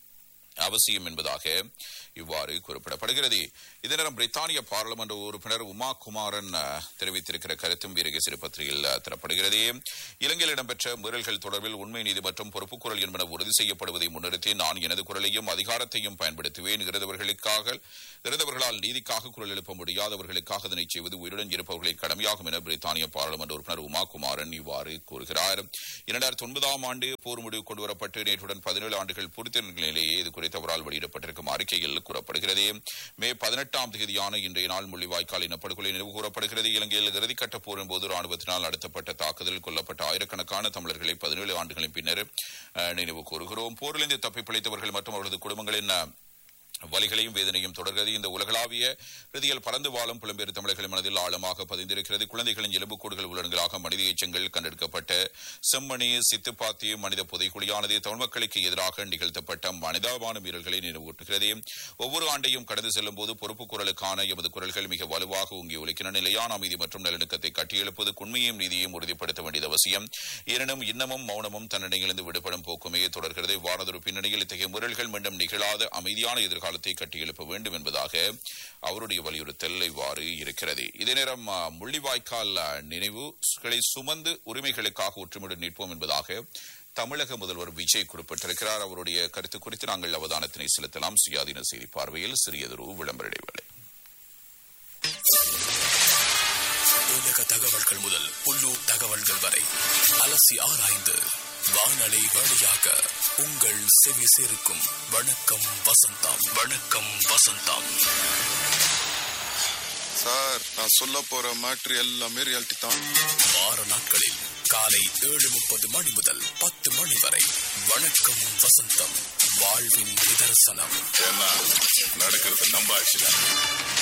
அவசியம் என்பதாக இவ்வாறு குறிப்பிடப்படுகிறது இதே நேரம் பிரித்தானிய பாராளுமன்ற உறுப்பினர் உமா குமாரன் தெரிவித்திருக்கிற கருத்தும் வீரக சிறுபத்திரிகையில் தரப்படுகிறது இலங்கையில் இடம்பெற்ற மீறல்கள் தொடர்பில் உண்மை நீதி மற்றும் பொறுப்புக்குரல் என்பன உறுதி செய்யப்படுவதை முன்னிறுத்தி நான் எனது குரலையும் அதிகாரத்தையும் பயன்படுத்துவேன் இறந்தவர்களுக்காக இறந்தவர்களால் நீதிக்காக குரல் எழுப்ப முடியாதவர்களுக்காக அதனை செய்வது உயிருடன் இருப்பவர்களின் கடமையாகும் என பிரித்தானிய பாராளுமன்ற உறுப்பினர் உமா குமாரன் இவ்வாறு கூறுகிறார் இரண்டாயிரத்தி ஒன்பதாம் ஆண்டு போர் முடிவு கொண்டுவரப்பட்டு நேற்றுடன் பதினேழு ஆண்டுகள் பூர்த்தி நிலையிலேயே இது குறித்து அவரால் வெளியிடப்பட்டிருக்கும் அறிக்கையில் கூறப்படுகிறது மே பதினெட்டாம் தேதியான இன்றைய நாள் முள்ளிவாய்க்கால் இனப்படுகொலை நினைவு கூறப்படுகிறது இலங்கையில் இறுதிக்கட்ட போரின் போது ராணுவத்தினால் நடத்தப்பட்ட தாக்குதலில் கொல்லப்பட்ட ஆயிரக்கணக்கான தமிழர்களை பதினேழு ஆண்டுகளின் பின்னர் நினைவு கூறுகிறோம் போரிலிருந்து தப்பி பிழைத்தவர்கள் மற்றும் அவரது குடும்பங்களின் வலிகளையும் வேதனையும் தொடர்கிறது இந்த உலகளாவிய ரீதியில் பறந்து வாழும் புலம்பெயர் தமிழர்களின் மனதில் ஆழமாக பதிந்திருக்கிறது குழந்தைகளின் எலும்புக்கூடுகள் உள்ளடங்களாக மனித எச்சங்கள் கண்டெடுக்கப்பட்ட செம்மணி சித்துப்பாத்தி மனித புதைக்குழியானது தமிழ் மக்களுக்கு எதிராக நிகழ்த்தப்பட்ட மனிதாபான மீறல்களை நினைவூட்டுகிறது ஒவ்வொரு ஆண்டையும் கடந்து செல்லும் போது பொறுப்பு குரலுக்கான எமது குரல்கள் மிக வலுவாக ஓங்கி ஒலிக்கின்றன நிலையான அமைதி மற்றும் நல்லிணக்கத்தை கட்டியெழுப்பது உண்மையும் நீதியையும் உறுதிப்படுத்த வேண்டியது அவசியம் எனினும் இன்னமும் மௌனமும் தன்னடையிலிருந்து விடுபடும் போக்குமே தொடர்கிறது வானதொரு பின்னணியில் இத்தகைய முரல்கள் மீண்டும் நிகழாத அமைதியான எதிர்காலத்தை கட்டியெழுப்ப வேண்டும் என்பதாக அவருடைய வலியுறுத்தல் இவ்வாறு இருக்கிறது இதே நேரம் ஆ, முள்ளிவாய்க்கால் ஆ, நினைவுகளை சுமந்து உரிமைகளுக்காக ஒற்றுமையுடன் நிற்போம் என்பதாக தமிழக முதல்வர் விஜய் குறிப்பிட்டிருக்கிறார் அவருடைய கருத்து குறித்து நாங்கள் அவதானத்தினை செலுத்தலாம் சுயாதீன செய்தி பார்வையில் சிறியதொரு விளம்பர இடைவேளை உலக தகவல்கள் முதல் உள்ளூர் தகவல்கள் வரை அலசி ஆராய்ந்து வானலை வழியாக உங்கள் செவி சேர்க்கும் வணக்கம் வசந்தம் வணக்கம் வசந்தம் சார் நான் சொல்ல போற மேட்ரு எல்லாமே ரியாலிட்டி தான் வார நாட்களில் காலை ஏழு முப்பது மணி முதல் பத்து மணி வரை வணக்கம் வசந்தம் வாழ்வின் நிதர்சனம் ஏன்னா நடக்கிறது நம்ம ஆக்சுவலா